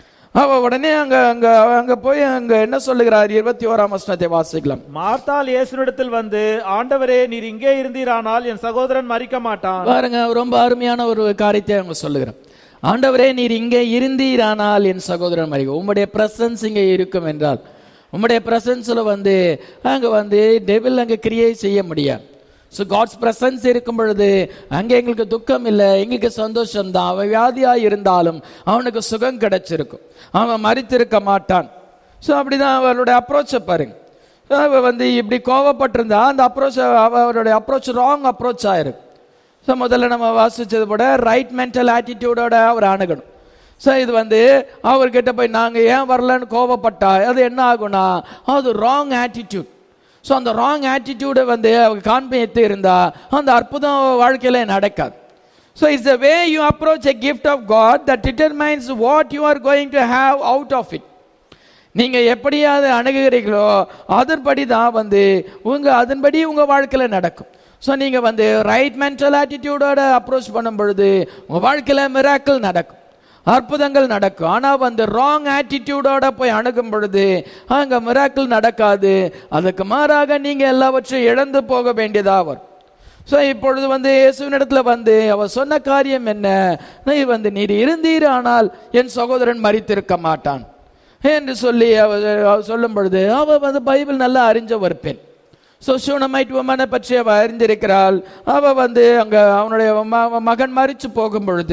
A: அவ உடனே அங்க அங்க அங்க போய் அங்க என்ன சொல்லுகிறார் இருபத்தி ஓராம் வசனத்தை வாசிக்கலாம்
B: மார்த்தால் இயேசுனிடத்தில் வந்து ஆண்டவரே நீர் இங்கே இருந்தீரானால் என் சகோதரன் மறிக்க மாட்டான்
A: பாருங்க ரொம்ப அருமையான ஒரு காரியத்தை அவங்க சொல்லுகிறேன் ஆண்டவரே நீர் இங்கே இருந்தீரானால் என் சகோதரன் மறிக்க உம்முடைய பிரசன்ஸ் இங்கே இருக்கும் என்றால் உம்முடைய பிரசன்ஸ்ல வந்து அங்க வந்து டெவில் அங்க கிரியை செய்ய முடியாது ஸோ காட்ஸ் பிரசன்ஸ் இருக்கும் பொழுது அங்கே எங்களுக்கு துக்கம் இல்லை எங்களுக்கு சந்தோஷம் தான் அவன் வியாதியா இருந்தாலும் அவனுக்கு சுகம் கிடைச்சிருக்கும் அவன் மறித்திருக்க மாட்டான் ஸோ அப்படிதான் அவருடைய அப்ரோச்சை பாருங்க அவ வந்து இப்படி கோவப்பட்டிருந்தா அந்த அப்ரோச் அவருடைய அப்ரோச் ராங் அப்ரோச் ஆயிருக்கு ஸோ முதல்ல நம்ம வாசிச்சது போட ரைட் மென்டல் ஆட்டிடியூடோட அவர் அணுகணும் ஸோ இது வந்து அவர்கிட்ட போய் நாங்கள் ஏன் வரலன்னு கோவப்பட்டா அது என்ன ஆகும்னா அது ராங் ஆட்டிடியூட் ஸோ அந்த ராங் ஆட்டிடியூடை வந்து அவங்க காண்பித்து இருந்தா அந்த அற்புதம் அவ வாழ்க்கையில நடக்காது so it's the way you approach a gift of God that determines what you are going to have out of it நீங்க எப்படி அதை அணுகுகிறீர்களோ அதன்படி தான் வந்து உங்க அதன்படி உங்க வாழ்க்கையில நடக்கும் ஸோ நீங்க வந்து ரைட் மென்டல் ஆட்டிடியூடோட அப்ரோச் பண்ணும் பொழுது உங்க வாழ்க்கையில மிராக்கிள் நடக்கும் அற்புதங்கள் நடக்கும் ஆனா வந்து ராங் ஆட்டிடியூடோட போய் அணுகும் பொழுது அங்க மிராக்கிள் நடக்காது அதுக்கு மாறாக நீங்க எல்லாவற்றையும் இழந்து போக வேண்டியதா வரும் ஸோ இப்பொழுது வந்து இயேசுவினிடத்துல வந்து அவர் சொன்ன காரியம் என்ன நீ வந்து நீர் இருந்தீர் ஆனால் என் சகோதரன் மறித்திருக்க மாட்டான் என்று சொல்லி அவர் அவர் சொல்லும் பொழுது அவ வந்து பைபிள் நல்லா அறிஞ்ச ஒரு பெண் ஸோ சூனமைட் உமனை பற்றி அவ அறிந்திருக்கிறாள் அவ வந்து அங்க அவனுடைய ம- மகன் மறிச்சு போகும் பொழுது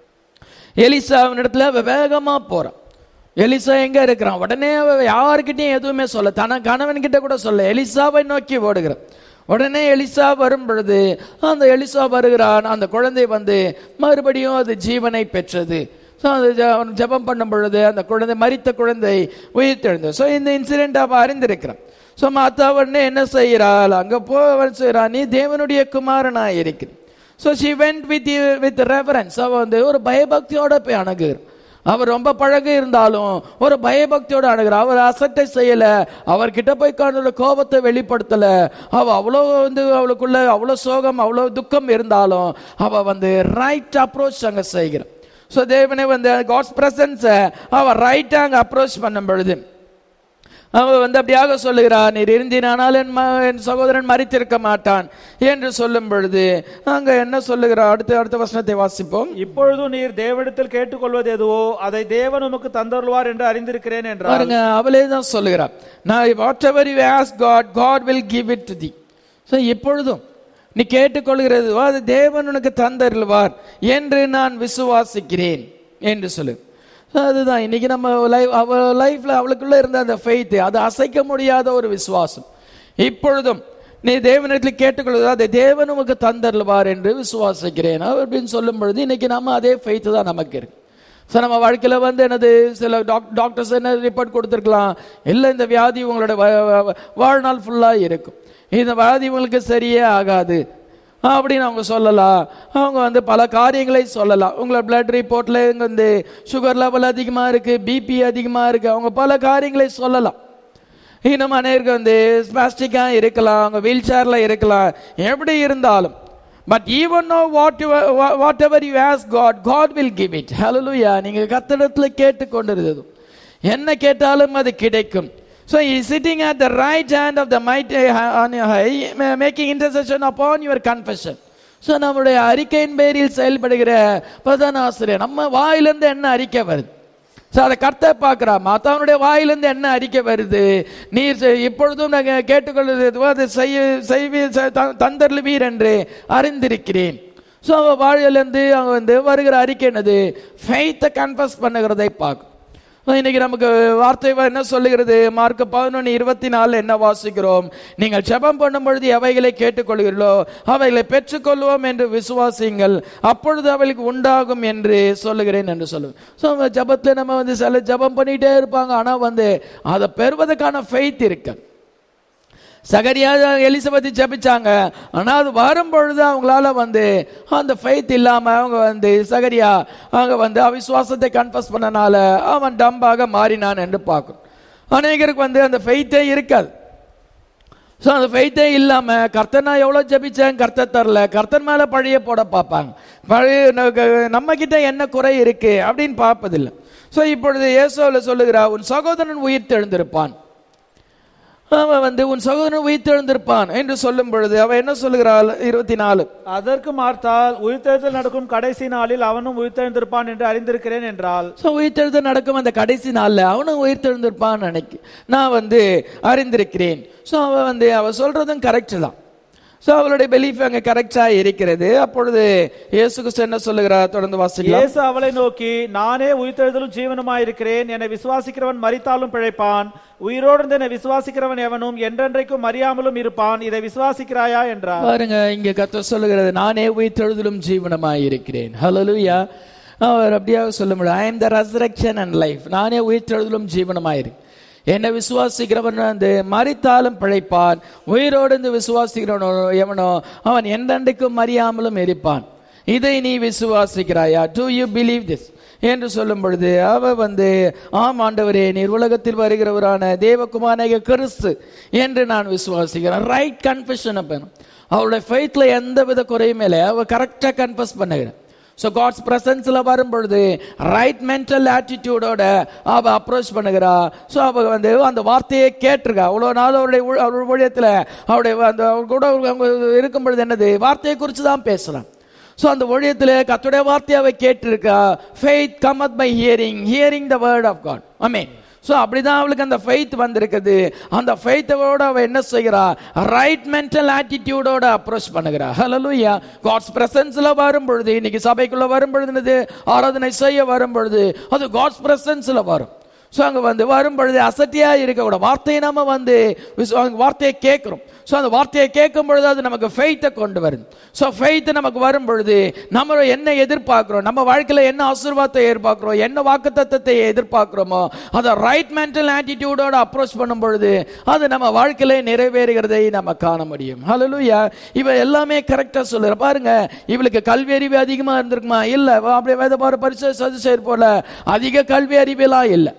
A: எலிசா அவனிடத்துல அவ வேகமா போறான் எலிசா எங்க இருக்கிறான் உடனே அவ யாருக்கிட்டையும் எதுவுமே சொல்ல தன கணவன் கிட்ட கூட சொல்ல எலிசாவை நோக்கி ஓடுகிறான் உடனே எலிசா வரும் பொழுது அந்த எலிசா வருகிறான் அந்த குழந்தை வந்து மறுபடியும் அது ஜீவனை பெற்றது ஸோ அது ஜ- அவன் ஜெபம் பண்ணும் பொழுது அந்த குழந்தை மரித்த குழந்தை உயிர்த்தெழுந்தது ஸோ இந்த இன்சிடென்ட் அவ அறிந்திருக்கிறான் ஸோ மாத்தா உடனே என்ன செய்கிறாள் அங்க போ அவன் செய்கிறான் நீ தேவனுடைய குமாரனா இருக்கிற so she went with with reference அவ வந்து ஒரு பயபக்தியோட போய் அணுகுகிறார் அவர் ரொம்ப பழகி இருந்தாலும் ஒரு பயபக்தியோட அணுகிறார் அவர் அசட்டை செய்யல அவர்கிட்ட போய் காணொட கோபத்தை வெளிப்படுத்தல அவ அவ்வளோ வந்து அவளுக்குள்ள அவ்வளோ சோகம் அவ்வளோ துக்கம் இருந்தாலும் அவ வந்து ரைட் அப்ரோச் அங்க செய்கிறார் ஸோ தேவனே வந்து காட்ஸ் பிரசன்ஸை அவ ரைட்டாக அங்கே அப்ரோச் பண்ணும் பொழுது அவ வந்து அப்படியாக சொல்லுகிறார் நீர் இருந்தீனானால் என் ம- என் சகோதரன் மறித்திருக்க மாட்டான் என்று சொல்லும் பொழுது அங்க என்ன சொல்லுகிறார் அடுத்த அடுத்த வசனத்தை வாசிப்போம்
B: இப்பொழுதும் நீர் தேவனிடத்தில் கேட்டுக்கொள்வது எதுவோ அதை தேவன் உமக்கு தந்தருள்வார் என்று அறிந்திருக்கிறேன் என்றார்
A: பாருங்க அவளே தான் சொல்லுகிறார் நான் whatever you ask God God will give it to thee so இப்பொழுதும் நீ கேட்டுக்கொள்கிறது அது தேவன் உனக்கு தந்தருள்வார் என்று நான் விசுவாசிக்கிறேன் என்று சொல்லு So அதுதான் இன்னைக்கு நம்ம லைஃப் அவ லைஃப்ல அவளுக்குள்ள இருந்த அந்த ஃபெய்த் அது அசைக்க முடியாத ஒரு விசுவாசம் இப்பொழுதும் நீ தேவனிடத்தில் கேட்டுக்கொள்வது அதை தேவன் உமக்கு தந்தருள்வார் என்று விசுவாசிக்கிறேன் அப்படின்னு சொல்லும் பொழுது இன்னைக்கு நம்ம அதே ஃபெய்த் தான் நமக்கு இருக்கு ஸோ நம்ம வாழ்க்கையில் வந்து என்னது சில டாக் டாக்டர்ஸ் என்ன ரிப்போர்ட் கொடுத்துருக்கலாம் இல்லை இந்த வியாதி உங்களோட வ- வ- வாழ்நாள் ஃபுல்லாக இருக்கும் இந்த வியாதி உங்களுக்கு சரியே ஆகாது அப்படின்னு அவங்க சொல்லலாம் அவங்க வந்து பல காரியங்களை சொல்லலாம் உங்களோட பிளட் ரிப்போர்ட்ல இங்க வந்து சுகர் லெவல் அதிகமா இருக்கு பிபி அதிகமா இருக்கு அவங்க பல காரியங்களை சொல்லலாம் இன்னும் அநேருக்கு வந்து ஸ்பாஸ்டிக்கா இருக்கலாம் அவங்க வீல் சேர்ல இருக்கலாம் எப்படி இருந்தாலும் but even no what whatever you ask God God will give it ஹalleluya நீங்க கத்தடத்துல கேட்டு கொண்டிருந்தது என்ன கேட்டாலும் அது கிடைக்கும் So he is sitting at the right hand of the mighty on your high, making intercession upon your confession. So நம்முடைய அறிக்கையின் பேரில் செயல்படுகிற பிரதான ஆசிரியர் நம்ம வாயிலிருந்து என்ன அறிக்கை வருது ஸோ அதை கர்த்தர் பார்க்கிறா மற்றவனுடைய வாயிலிருந்து என்ன அறிக்கை வருது நீர் செய்- இப்பொழுதும் நாங்கள் கேட்டுக்கொள்வது எதுவோ அதை செய்ய செய்வி தந்தருவீர் என்று அறிந்திருக்கிறேன் ஸோ அவ வாயிலிருந்து அவங்க வந்து வருகிற அறிக்கை என்னது ஃபெய்த்தை கன்ஃபஸ் பண்ணுகிறதை பார்க்கும் So, இன்னைக்கு நமக்கு வார்த்தை என்ன சொல்லுகிறது மார்க் பதினொன்று இருபத்தி நாலு என்ன வாசிக்கிறோம் நீங்கள் ஜெபம் பண்ணும் பொழுது எவைகளை கேட்டுக்கொள்கிறீர்களோ அவைகளை பெற்றுக்கொள்வோம் என்று விசுவாசியுங்கள் அப்பொழுது அவளுக்கு உண்டாகும் என்று சொல்லுகிறேன் என்று சொல்லுவேன் ஸோ ஜபத்தில் நம்ம வந்து சில ஜெபம் பண்ணிட்டே இருப்பாங்க ஆனால் வந்து அதை பெறுவதற்கான ஃபெய்த் இருக்கு சகரியா எலிசபெத் ஜெபிச்சாங்க ஆனா அது வரும் பொழுது அவங்களால வந்து அந்த ஃபெய்த் இல்லாம அவங்க வந்து சகரியா அவங்க வந்து அவிசுவாசத்தை கன்ஃபஸ் பண்ணனால அவன் டம்பாக மாறினான் என்று பார்க்கும் அநேகருக்கு வந்து அந்த ஃபெய்த்தே இருக்காது ஸோ அந்த ஃபெய்த்தே இல்லாம கர்த்தர் நான் எவ்வளோ ஜெபிச்சேன் கர்த்தர் தரல கர்த்தர் மேல பழைய போட பார்ப்பாங்க பழைய நம்ம கிட்ட என்ன குறை இருக்கு அப்படின்னு பார்ப்பதில்லை ஸோ இப்பொழுது இயேசுவில் சொல்லுகிறா உன் சகோதரன் உயிர் தெழுந்திருப்பான் அவன் வந்து உன் சகோதரன் உயிர்த்தெழுந்திருப்பான் என்று சொல்லும் பொழுது அவன் என்ன சொல்லுகிறாள் இருபத்தி நாலு
B: அதற்கு மார்த்தால் உயிர்த்தெழுதல் நடக்கும் கடைசி நாளில் அவனும் உயிர்த்தெழுந்திருப்பான் என்று அறிந்திருக்கிறேன் என்றால்
A: ஸோ உயிர்த்தெழுதல் நடக்கும் அந்த கடைசி நாள்ல அவனும் உயிர்த்தெழுந்திருப்பான்னு நினைக்கு நான் வந்து அறிந்திருக்கிறேன் ஸோ அவன் வந்து அவ சொல்றதும் கரெக்ட் தான் ஸோ அவளுடைய பெலீஃப் அங்கே கரெக்டா இருக்கிறது அப்பொழுது இயேசு கிறிஸ்து என்ன சொல்லுகிறார் தொடர்ந்து வாசிக்கலாம்
B: இயேசு அவளை நோக்கி நானே உயிர்த்தெழுதலும் ஜீவனுமாயிருக்கிறேன் என்னை விசுவாசிக்கிறவன் மரித்தாலும் பிழைப்பான் உயிரோடு இருந்து என்னை விசுவாசிக்கிறவன் எவனும் என்றென்றைக்கும் மறியாமலும் இருப்பான் இதை விசுவாசிக்கிறாயா என்றார்
A: பாருங்க இங்க கத்த சொல்லுகிறது நானே உயிர்த்தெழுதலும் ஜீவனமாய் இருக்கிறேன் ஹalleluya அவர் அப்படியாக சொல்ல முடியும் I am the resurrection and life நானே உயிர்த்தெழுதலும் ஜீவனமாயிரு என்னை விசுவாசிக்கிறவன் வந்து மறித்தாலும் பிழைப்பான் உயிரோடு இருந்து விசுவாசிக்கிறவனோ எவனோ அவன் என்றென்றைக்கும் மறியாமலும் இருப்பான் இதை நீ விசுவாசிக்கிறாயா டு யூ பிலீவ் திஸ் என்று சொல்லும் பொழுது அவ வந்து ஆம் ஆண்டவரே நீர் உலகத்தில் வருகிறவரான தேவகுமாரக கிறிஸ்து என்று நான் விசுவாசிக்கிறேன் ரைட் கன்ஃபெஷன் பண்ணணும் அவளுடைய ஃபெய்த்ல எந்த வித குறையுமே இல்லை அவ கரெக்டாக கன்ஃபஸ் பண்ணுகிறேன் ஸோ காட்ஸ் பிரசன்ஸ்ல வரும் பொழுது ரைட் மென்டல் ஆட்டிடியூடோட அவ அப்ரோச் பண்ணுகிறா ஸோ அவ வந்து அந்த வார்த்தையை கேட்டிருக்கா அவ்வளோ நாள் அவருடைய ஊ- அவருடைய ஊழியத்தில் அவருடைய அந்த அவர் கூட அவங்க இருக்கும் பொழுது என்னது வார்த்தையை குறித்து தான் பேசுறான் ஸோ அந்த ஊழியத்தில் கத்துடைய வார்த்தையை அவ கேட்டிருக்கா faith cometh by hearing hearing the word of God amen so அப்படிதான் அவளுக்கு அந்த ஃபெய்த் வந்திருக்குது அந்த ஃபெய்த்தோட அவ என்ன செய்கிறா ரைட் மென்டல் ஆட்டிடியூடோட அப்ரோச் பண்ணுகிறா ஹalleluya காட்ஸ் பிரசன்ஸ்ல வரும் பொழுது இன்னைக்கு சபைக்குள்ள வரும் பொழுது என்னது ஆராதனை செய்ய வரும் பொழுது அது காட்ஸ் பிரசன்ஸ்ல வரும் ஸோ அங்கே வந்து வரும் பொழுது அசட்டியாக இருக்கக்கூடாது வார்த்தையை நம்ம வந்து விசு- அந்த வார்த்தையை கேட்குறோம் ஸோ அந்த வார்த்தையை கேட்கும் பொழுது அது நமக்கு ஃபெய்த்தை கொண்டு வருது ஸோ ஃபெய்த் நமக்கு வரும் பொழுது நம்ம என்ன எதிர்பார்க்குறோம் நம்ம வாழ்க்கையில் என்ன ஆசீர்வாதத்தை எதிர்பார்க்குறோம் என்ன வாக்குத்தத்தத்தை எதிர்பார்க்குறோமோ அதை ரைட் மென்டல் ஆட்டிடியூடோட அப்ரோச் பண்ணும் பொழுது அது நம்ம வாழ்க்கையில நிறைவேறுகிறதை நம்ம காண முடியும் ஹalleluya இவ எல்லாமே கரெக்டாக சொல்லுற பாருங்க இவளுக்கு கல்வி அறிவு அதிகமாக இருந்திருக்குமா இல்லை அப்படியே வேத பாரு பரிசு சதுசேர் போல அதிக கல்வி அறிவெல்லாம் இல்லை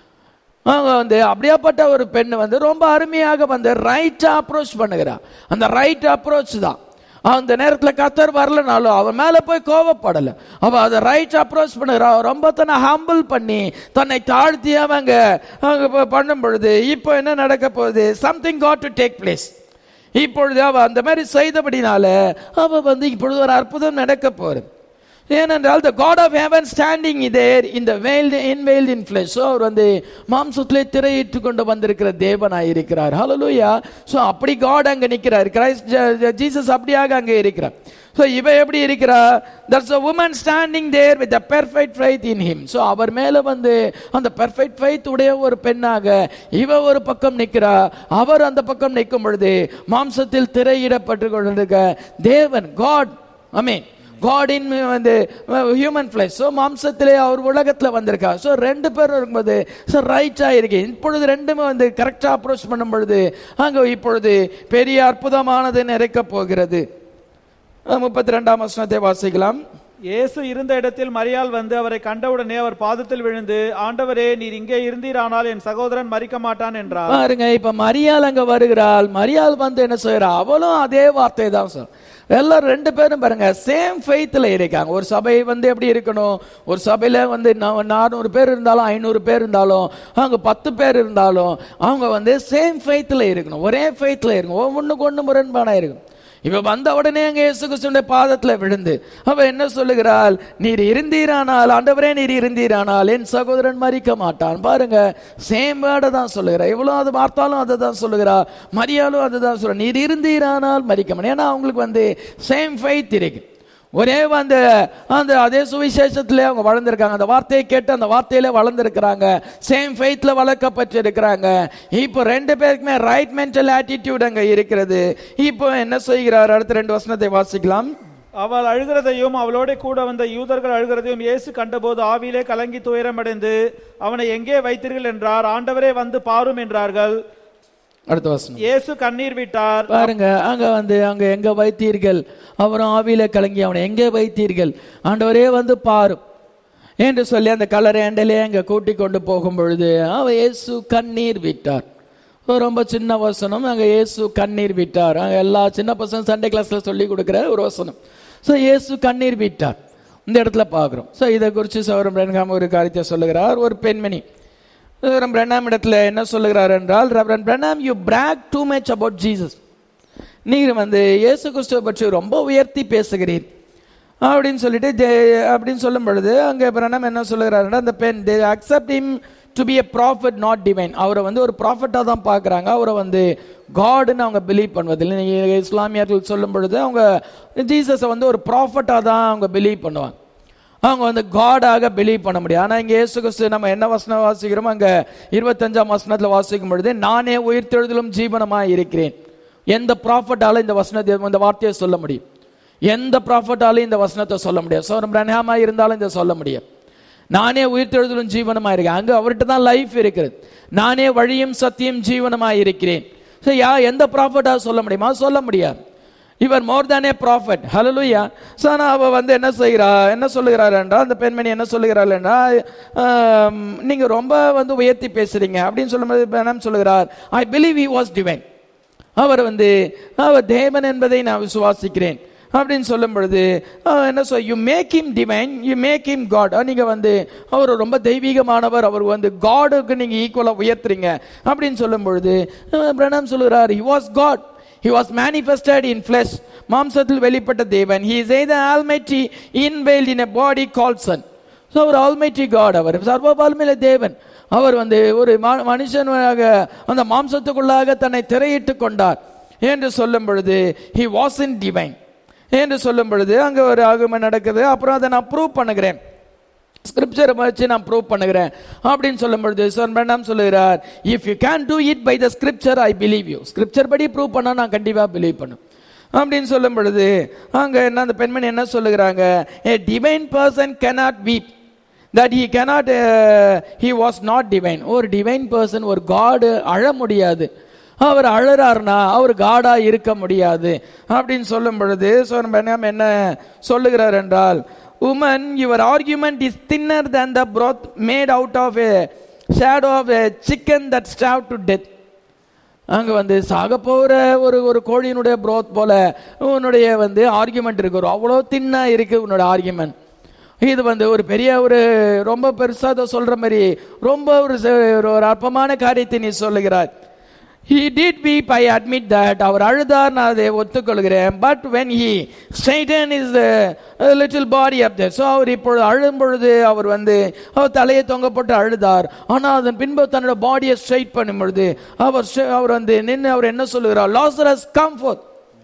A: அவங்க வந்து அப்படியாப்பட்ட ஒரு பெண் வந்து ரொம்ப அருமையாக வந்து ரைட்டா அப்ரோச் பண்ணுகிறா அந்த ரைட் அப்ரோச் தான் அந்த நேரத்தில் கத்தர் வரலனாலும் அவன் மேல போய் கோவப்படல அவ அதை ரைட் அப்ரோச் பண்ணுகிறா அவ ரொம்ப தன்னை ஹம்பிள் பண்ணி தன்னை தாழ்த்தி அவங்க அவங்க ப- பண்ணும் பொழுது இப்போ என்ன நடக்க போகுது something got to take place இப்பொழுது அவ அந்த மாதிரி செய்தபடினால அவ வந்து இப்பொழுது ஒரு அற்புதம் நடக்க போறது ஏனென்றால் the God of heaven standing there இந்த veiled in veiled in flesh so அவர் வந்து மாம்சத்திலே திரையிட்டு கொண்டு வந்திருக்கிற தேவனாய் இருக்கிறார் ஹalleluya ஸோ அப்படி காட் அங்க நிற்கிறார் கிரைஸ்ட் ஜீசஸ் அப்படியாக அங்கே இருக்கிறார் ஸோ இவ எப்படி இருக்கிறா that's a woman standing there with a perfect faith in him so அவர் மேல வந்து அந்த பெர்ஃபெக்ட் ஃபைத் உடைய ஒரு பெண்ணாக இவ ஒரு பக்கம் நிற்கிறா அவர் அந்த பக்கம் நிற்கும் பொழுது மாம்சத்தில் திரையிடப்பட்டு கொண்டிருக்க தேவன் காட் ஐ மீன் காடின் வந்து ஹியூமன் ஃபிளஷ் ஸோ மாம்சத்திலே அவர் உலகத்தில் வந்திருக்கா ஸோ ரெண்டு பேரும் இருக்கும்போது ஸோ ரைட்டாக இருக்கு இப்பொழுது ரெண்டுமே வந்து கரெக்டாக அப்ரோச் பண்ணும் பொழுது அங்கே இப்பொழுது பெரிய அற்புதமானது நிறைக்க போகிறது முப்பத்தி ரெண்டாம் வசனத்தை வாசிக்கலாம்
B: இயேசு இருந்த இடத்தில் மரியாள் வந்து அவரை கண்டவுடனே அவர் பாதத்தில் விழுந்து ஆண்டவரே நீர் இங்கே இருந்தீரானால் என் சகோதரன் மறிக்க மாட்டான் என்றார்
A: பாருங்க இப்ப மரியாள் அங்க வருகிறாள் மரியாள் வந்து என்ன செய்யறா அவளும் அதே வார்த்தை தான் சொல் எல்லாரும் ரெண்டு பேரும் பாருங்க சேம் ஃபெய்த்தில் இருக்காங்க ஒரு சபை வந்து எப்படி இருக்கணும் ஒரு சபையில வந்து நா- நானூறு பேர் இருந்தாலும் ஐநூறு பேர் இருந்தாலும் அவங்க பத்து பேர் இருந்தாலும் அவங்க வந்து சேம் ஃபெய்த்தில் இருக்கணும் ஒரே ஃபெய்த்தில் இருக்கணும் ஒவ்வொன்றுக்கு ஒன்று முரண்பாடாக இருக்கும் இவ வந்த உடனே அங்க இயேசு கிறிஸ்துடைய பாதத்துல விழுந்து அவ என்ன சொல்லுகிறாள் நீர் இருந்தீரானால் ஆண்டவரே நீர் இருந்தீரானால் என் சகோதரன் மறிக்க மாட்டான் பாருங்க சேம் வேர்டை தான் சொல்லுகிறா இவ்வளவு அது பார்த்தாலும் அதை தான் சொல்லுகிறா மரியாலும் அதை தான் சொல்ற நீர் இருந்தீரானால் மறிக்க மாட்டேன் ஏன்னா அவங்களுக்கு வந்து சேம் ஃபைத் இருக்கு ஒரே அந்த அந்த அதே சுவிசேஷத்திலே அவங்க வளர்ந்துருக்காங்க அந்த வார்த்தையை கேட்டு அந்த வார்த்தையிலே வளர்ந்துருக்கிறாங்க சேம் ஃபெய்த்ல வளர்க்கப்பட்டு இருக்கிறாங்க இப்போ ரெண்டு பேருக்குமே ரைட் மென்டல் ஆட்டிடியூட் அங்க இருக்கிறது இப்போ என்ன செய்கிறார் அடுத்த ரெண்டு வசனத்தை வாசிக்கலாம்
B: அவள் அழுகிறதையும் அவளோட கூட வந்த யூதர்கள் அழுகிறதையும் இயேசு கண்டபோது ஆவியிலே கலங்கி துயரமடைந்து அவனை எங்கே வைத்தீர்கள் என்றார் ஆண்டவரே வந்து பாரும் என்றார்கள்
A: அடுத்த வசனம்
B: இயேசு கண்ணீர் விட்டார்
A: பாருங்க அங்க வந்து அங்க எங்க வைத்தீர்கள் அவரும் ஆவியில கலங்கி அவனை எங்கே வைத்தீர்கள் ஆண்டவரே வந்து பாரும் என்று சொல்லி அந்த கலரை ஏண்டலே அங்க கூட்டி கொண்டு போகும் பொழுது அவ இயேசு கண்ணீர் விட்டார் ஒரு ரொம்ப சின்ன வசனம் அங்க இயேசு கண்ணீர் விட்டார் அங்க எல்லா சின்ன பசங்க சண்டே கிளாஸ்ல சொல்லி கொடுக்குற ஒரு வசனம் ஸோ இயேசு கண்ணீர் விட்டார் இந்த இடத்துல பார்க்குறோம் ஸோ இதை குறித்து சௌரம் ரென்காம ஒரு காரியத்தை சொல்லுகிறார் ஒரு பெண்மணி ரெவரன் பிரணாம் இடத்துல என்ன சொல்லுகிறார் என்றால் Reverend Branham you brag too much about Jesus நீர் வந்து இயேசு கிறிஸ்துவை பற்றி ரொம்ப உயர்த்தி பேசுகிறீர் அப்படின்னு சொல்லிட்டு தே- அப்படின்னு சொல்லும் பொழுது அங்கே பிரணாம் என்ன சொல்லுகிறாருன்னா அந்த பெண் they accept him to be a prophet not divine அவரை வந்து ஒரு ப்ராஃபட்டாக தான் பார்க்குறாங்க அவரை வந்து காடுன்னு அவங்க பிலீவ் பண்ணுவதில்லை நீங்கள் இஸ்லாமியர்கள் சொல்லும் பொழுது அவங்க ஜீசஸை வந்து ஒரு ப்ராஃபட்டாக தான் அவங்க பிலீவ் பண்ணுவாங்க அவங்க வந்து காடாக பிலீவ் பண்ண முடியும் ஆனா இங்க இயேசு கிறிஸ்து நம்ம என்ன வசனம் வாசிக்கிறோம் அங்க இருபத்தஞ்சாம் வசனத்துல வாசிக்கும் பொழுது நானே உயிர்த்தெழுதலும் ஜீவனமாய் இருக்கிறேன் எந்த ப்ராஃபட்டால இந்த வசனத்தை இந்த வார்த்தையை சொல்ல முடியும் எந்த ப்ராஃபட்டாலும் இந்த வசனத்தை சொல்ல முடியாது சோரம் பிரன்ஹாமா இருந்தாலும் இதை சொல்ல முடியும் நானே உயிர்த்தெழுதலும் ஜீவனமா இருக்கேன் அங்க அவர்கிட்ட தான் லைஃப் இருக்கிறது நானே வழியும் சத்தியம் ஜீவனமாய் இருக்கிறேன் So, யா எந்த ப்ராஃபட்டா சொல்ல முடியுமா சொல்ல முடியாது இவர் மோர் than a prophet hallelujah so ஆனால் அவள் வந்து என்ன செய்கிறா என்ன சொல்லுகிறார் என்றால் அந்த பெண்மணி என்ன சொல்லுகிறாள் என்றால் ஆம், நீங்க ரொம்ப வந்து உயர்த்தி பேசுறீங்க அப்படின்னு சொல்லும்போது என்ன சொல்லுகிறார் I believe he was divine அவர் வந்து அவர் தேவன் என்பதை நான் விசுவாசிக்கிறேன் அப்படின்னு சொல்லும் பொழுது அஹ், என்ன சொல் you make him divine you make him God நீங்க வந்து அவர் ரொம்ப தெய்வீகமானவர் அவர் வந்து காடுக்கு நீங்க ஈக்குவலா உயர்த்துறீங்க அப்படின்னு சொல்லும் பொழுது அஹ், Pranam சொல்லுறார் he was god he was manifested in flesh மாம்சத்தில் வெளிப்பட்ட தேவன் he is either almighty inveiled in a body called son so அவர் ஆல்மைட்டி காட் அவர் சர்வ வல்லமையுள்ள தேவன் அவர் வந்து ஒரு ம- மனுஷனாக அந்த மாம்சத்துக்குள்ளாக தன்னை திரையிட்டு கொண்டார் என்று சொல்லும் பொழுது ஹி வாஸ் இன் டிவைன் என்று சொல்லும் பொழுது அங்க ஒரு ஆகுமம் நடக்குது அப்புறம் அதை நான் ப்ரூவ் பண்ணுகிறேன் ஸ்கிரிப்சரை வச்சு நான் ப்ரூவ் பண்ணுகிறேன் அப்படின்னு சொல்லும் பொழுது சொன் வேண்டாம் சொல்லுகிறார் if you can do it by the scripture I believe you scripture படி ப்ரூவ் பண்ணா நான் கண்டிப்பா பிலீவ் பண்ணும் அப்படின்னு சொல்லும் பொழுது அங்க என்ன அந்த பெண்மணி என்ன சொல்லுகிறாங்க a divine person cannot weep that he cannot uh, he was not divine ஒரு டிவைன் பர்சன் ஒரு காடு அழ முடியாது அவர் அழறாருனா அவர் காடா இருக்க முடியாது அப்படின்னு சொல்லும் பொழுது சொன்ன பெண்ணாம் என்ன சொல்லுகிறார் என்றால் woman your argument is thinner than the broth made out of a shadow of a chicken that starved to death அங்க வந்து சாக போற ஒரு ஒரு கோழியினுடைய broth போல உன்னுடைய வந்து ஆர்குமெண்ட் இருக்கு ஒரு அவ்வளோ தின்னா இருக்கு உன்னோட ஆர்குமெண்ட் இது வந்து ஒரு பெரிய ஒரு ரொம்ப பெருசா அதை சொல்ற மாதிரி ரொம்ப ஒரு ச- ஒரு ஒரு அற்பமான காரியத்தை நீ சொல்லுகிறாய் he did weep i admit that அவர் அழுதார் நான் அதை ஒத்துக்கொள்கிறேன் but when he straightened his uh, little body up there so அவர் இப்பொழுது அழும் பொழுது அவர் வந்து அவர் தலையை தொங்க போட்டு அழுதார் ஆனால் அதன் பின்பு தன்னோட பாடியை ஸ்ட்ரைட் பண்ணும் பொழுது அவர் ஸ்ட்ர- அவர் வந்து நின்று அவர் என்ன சொல்லுகிறார் லாசரஸ் கம் forth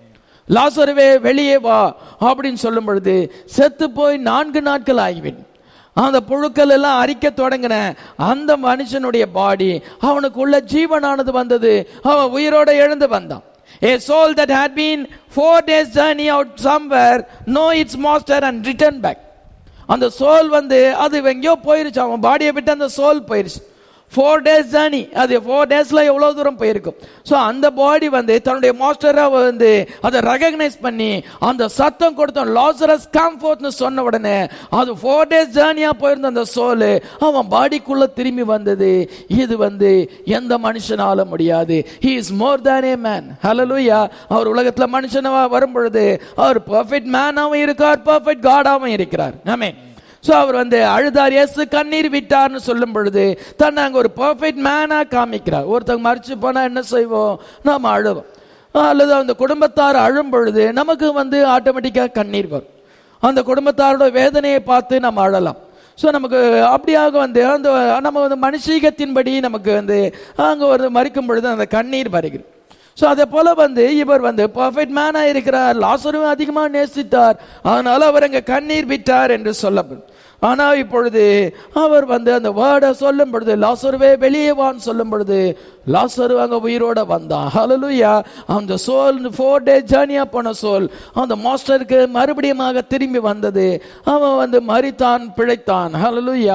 A: லாசருவே வெளியே வா அப்படின்னு சொல்லும் பொழுது செத்து போய் நான்கு நாட்கள் ஆகிவிடும் அந்த புழுக்கள் எல்லாம் அரிக்க தொடங்கின அந்த மனுஷனுடைய பாடி அவனுக்குள்ள ஜீவனானது வந்தது அவன் உயிரோட எழுந்து வந்தான் A soul that had been four days journey out somewhere know its master and return back. அந்த சோல் வந்து அது எங்கேயோ போயிருச்சு அவன் பாடியை விட்டு அந்த சோல் போயிருச்சு ஃபோர் டேஸ் ஜேர்னி அது ஃபோர் டேஸ்ல எவ்வளவு தூரம் போயிருக்கும் ஸோ அந்த பாடி வந்து தன்னுடைய மாஸ்டரா வந்து அதை ரெகக்னைஸ் பண்ணி அந்த சத்தம் கொடுத்தோம் லாசரஸ் கம்ஃபோர்ட்னு சொன்ன உடனே அது ஃபோர் டேஸ் ஜேர்னியா போயிருந்த அந்த சோல் அவன் பாடிக்குள்ள திரும்பி வந்தது இது வந்து எந்த மனுஷனால முடியாது he is more than a man hallelujah அவர் உலகத்துல மனுஷனவா வரும் பொழுது அவர் பெர்ஃபெக்ட் மேனாவும் இருக்கார் பெர்ஃபெக்ட் காடாவும் இருக்கிறார் ஆமென் ஸோ அவர் வந்து அழுதார் இயேசு கண்ணீர் விட்டார்னு சொல்லும் பொழுது தன்னை அங்கே ஒரு பர்ஃபெக்ட் மேனா காமிக்கிறார் ஒருத்தங்க மறிச்சு போனா என்ன செய்வோம் நாம அழுவோம் அல்லது அந்த குடும்பத்தார் அழும் பொழுது நமக்கு வந்து ஆட்டோமேட்டிக்காக கண்ணீர் வரும் அந்த குடும்பத்தாரோட வேதனையை பார்த்து நம்ம அழலாம் ஸோ நமக்கு அப்படியாக வந்து அந்த நம்ம வந்து மனுஷீகத்தின்படி நமக்கு வந்து அங்கே ஒரு மறிக்கும் பொழுது அந்த கண்ணீர் வருகிறது ஸோ அதே போல வந்து இவர் வந்து பர்ஃபெக்ட் மேனா இருக்கிறார் லாசரும் அதிகமாக நேசித்தார் அதனால அவர் அங்க கண்ணீர் விட்டார் என்று சொல்லப்படும் ஆனா இப்பொழுது அவர் வந்து அந்த வேர்டை சொல்லும் பொழுது லாசருவே வெளியே வான்னு சொல்லும் பொழுது லாசரு அங்க உயிரோட வந்தான் ஹalleluya அந்த சோல் ஃபோர் டே ஜேர்னியா போன சோல் அந்த மாஸ்டருக்கு மறுபடியுமாக திரும்பி வந்தது அவன் வந்து மரித்தான் பிழைத்தான் ஹalleluya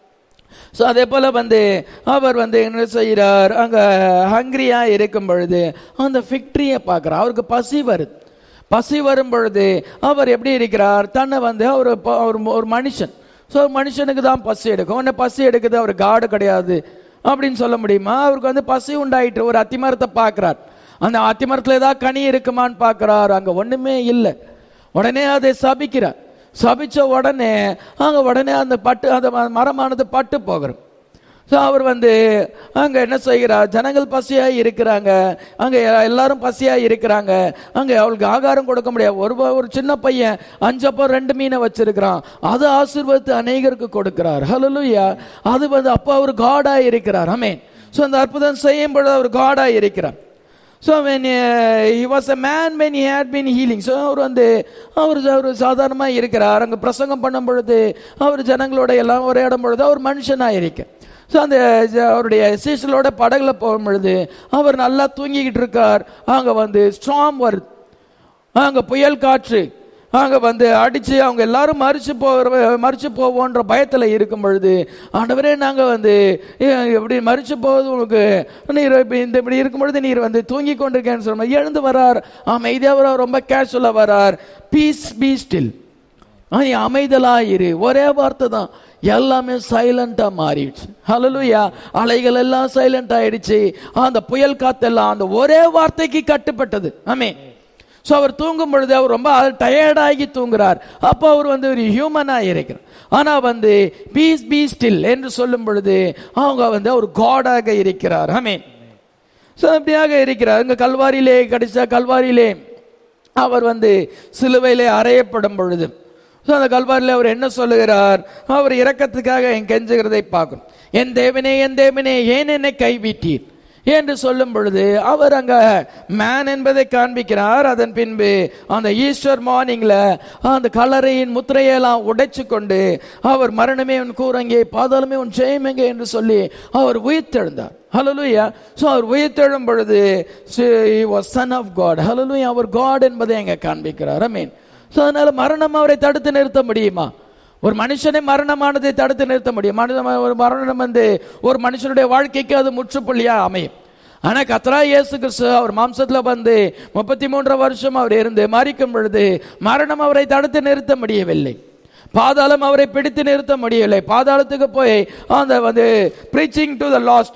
A: ஸோ அதே போல வந்து அவர் வந்து என்ன செய்கிறார் அங்க ஹங்கிரியா இருக்கும் பொழுது அந்த ஃபிக்ட்ரியை பார்க்கிறார் அவருக்கு பசி வருது பசி வரும் பொழுது அவர் எப்படி இருக்கிறார் தன்னை வந்து அவர் ப- அவர் ஒரு மனுஷன் ஸோ மனுஷனுக்கு தான் பசி எடுக்கும் உடனே பசி எடுக்குது அவர் காடு கிடையாது அப்படின்னு சொல்ல முடியுமா அவருக்கு வந்து பசி உண்டாயிட்டு ஒரு அத்திமரத்தை பார்க்கிறார் அந்த அத்திமரத்தில் ஏதாவது கனி இருக்குமான்னு பார்க்கிறார் அங்க ஒண்ணுமே இல்லை உடனே அதை சபிக்கிறார் சபிச்ச உடனே அங்க உடனே அந்த பட்டு அந்த ம- மரமானது பட்டு போகிறோம் ஸோ அவர் வந்து அங்க என்ன செய்கிறார் ஜனங்கள் பசியா இருக்கிறாங்க அங்க எல்லாரும் பசியா இருக்கிறாங்க அங்க அவளுக்கு ஆகாரம் கொடுக்க முடியாது ஒரு ஒரு சின்ன பையன் அஞ்சப்போ ரெண்டு மீனை வச்சிருக்கிறான் அது ஆசீர்வாதத்தை அநேகருக்கு கொடுக்கிறார் ஹalleluya அது வந்து அப்போ அவர் காடா இருக்கிறார் ஆமென் ஸோ அந்த அற்புதம் செய்யும் பொழுது அவர் காடா இருக்கிறார் so when he was a man when he had been healing so அவர் வந்து அவர் அவர் சாதாரணமாக இருக்கிறார் அங்கே பிரசங்கம் பண்ணும் பொழுது அவர் ஜனங்களோட எல்லாம் உரையாடும் பொழுது அவர் மனுஷனாக இருக்கு ஸோ அந்த ஜ- அவருடைய சீசலோட படகுல போகும் பொழுது அவர் நல்லா தூங்கிக்கிட்டு இருக்கார் அங்கே வந்து ஸ்ட்ராங் வருது அங்கே புயல் காற்று அங்க வந்து அடிச்சு அவங்க எல்லாரும் மறிச்சு போகிற மறிச்சு போவோன்ற பயத்துல இருக்கும் பொழுது ஆண்டவரே நாங்க வந்து ஏ- இப்படி மறிச்சு போவது உங்களுக்கு நீர் இப்ப இந்த இப்படி இருக்கும் பொழுது நீர் வந்து தூங்கி கொண்டிருக்கேன்னு சொல்ல எழுந்து வரார் அமைதியா வரார் ரொம்ப கேஷுவலா வரார் பீஸ் பீ ஸ்டில் நீ அமைதலா இரு ஒரே வார்த்தை தான் எல்லாமே சைலண்டா மாறிடுச்சு ஹalleluya அலைகள் எல்லாம் சைலண்ட் ஆயிடுச்சு அந்த புயல் காத்தெல்லாம் அந்த ஒரே வார்த்தைக்கு கட்டுப்பட்டது ஆமென் ஸோ அவர் தூங்கும் பொழுது அவர் ரொம்ப டயர்டாகி தூங்குறார் அப்போ அவர் வந்து ஒரு ஹியூமனா இருக்கிறார் ஆனா வந்து பீஸ் பீ ஸ்டில் என்று சொல்லும் பொழுது அவங்க வந்து ஒரு காடாக இருக்கிறார் ஆமீன் ஸோ அப்படியாக இருக்கிறார் இங்க கல்வாரியிலே கடைசியா கல்வாரியிலே அவர் வந்து சிலுவையிலே அறையப்படும் பொழுது ஸோ அந்த கல்வாரியில் அவர் என்ன சொல்லுகிறார் அவர் இரக்கத்துக்காக என் கெஞ்சுகிறதை பார்க்கணும் என் தேவனே என் தேவனே ஏன் என்னை கைவிட்டீர் என்று சொல்லும் பொழுது அவர் அங்க மேன் என்பதை காண்பிக்கிறார் அதன் பின்பு அந்த ஈஸ்டர் மார்னிங்ல அந்த கல்லறையின் முத்திரையெல்லாம் உடைச்சு கொண்டு அவர் மரணமே உன் கூறங்கே பாதாளமே உன் ஜெயமெங்க என்று சொல்லி அவர் உயிர்த்தெழுந்தார் ஹலலுயா ஸோ அவர் உயிர்த்தெழும் பொழுது சன் ஆஃப் காட் ஹலலுயா அவர் காட் என்பதை அங்க காண்பிக்கிறார் ஐ மீன் ஸோ அதனால மரணம் அவரை தடுத்து நிறுத்த முடியுமா ஒரு மனுஷனை மரணமானதை தடுத்து நிறுத்த முடியும் மனித ஒரு மரணம் வந்து ஒரு மனுஷனுடைய வாழ்க்கைக்கு அது முற்றுப்புள்ளியா அமையும் ஆனா கத்ரா இயேசு கிறிஸ்து அவர் மாம்சத்துல வந்து முப்பத்தி மூன்று வருஷம் அவர் இருந்து மறிக்கும் பொழுது மரணம் அவரை தடுத்து நிறுத்த முடியவில்லை பாதாளம் அவரை பிடித்து நிறுத்த முடியவில்லை பாதாளத்துக்கு போய் அந்த வந்து ப்ரீச்சிங் டு த லாஸ்ட்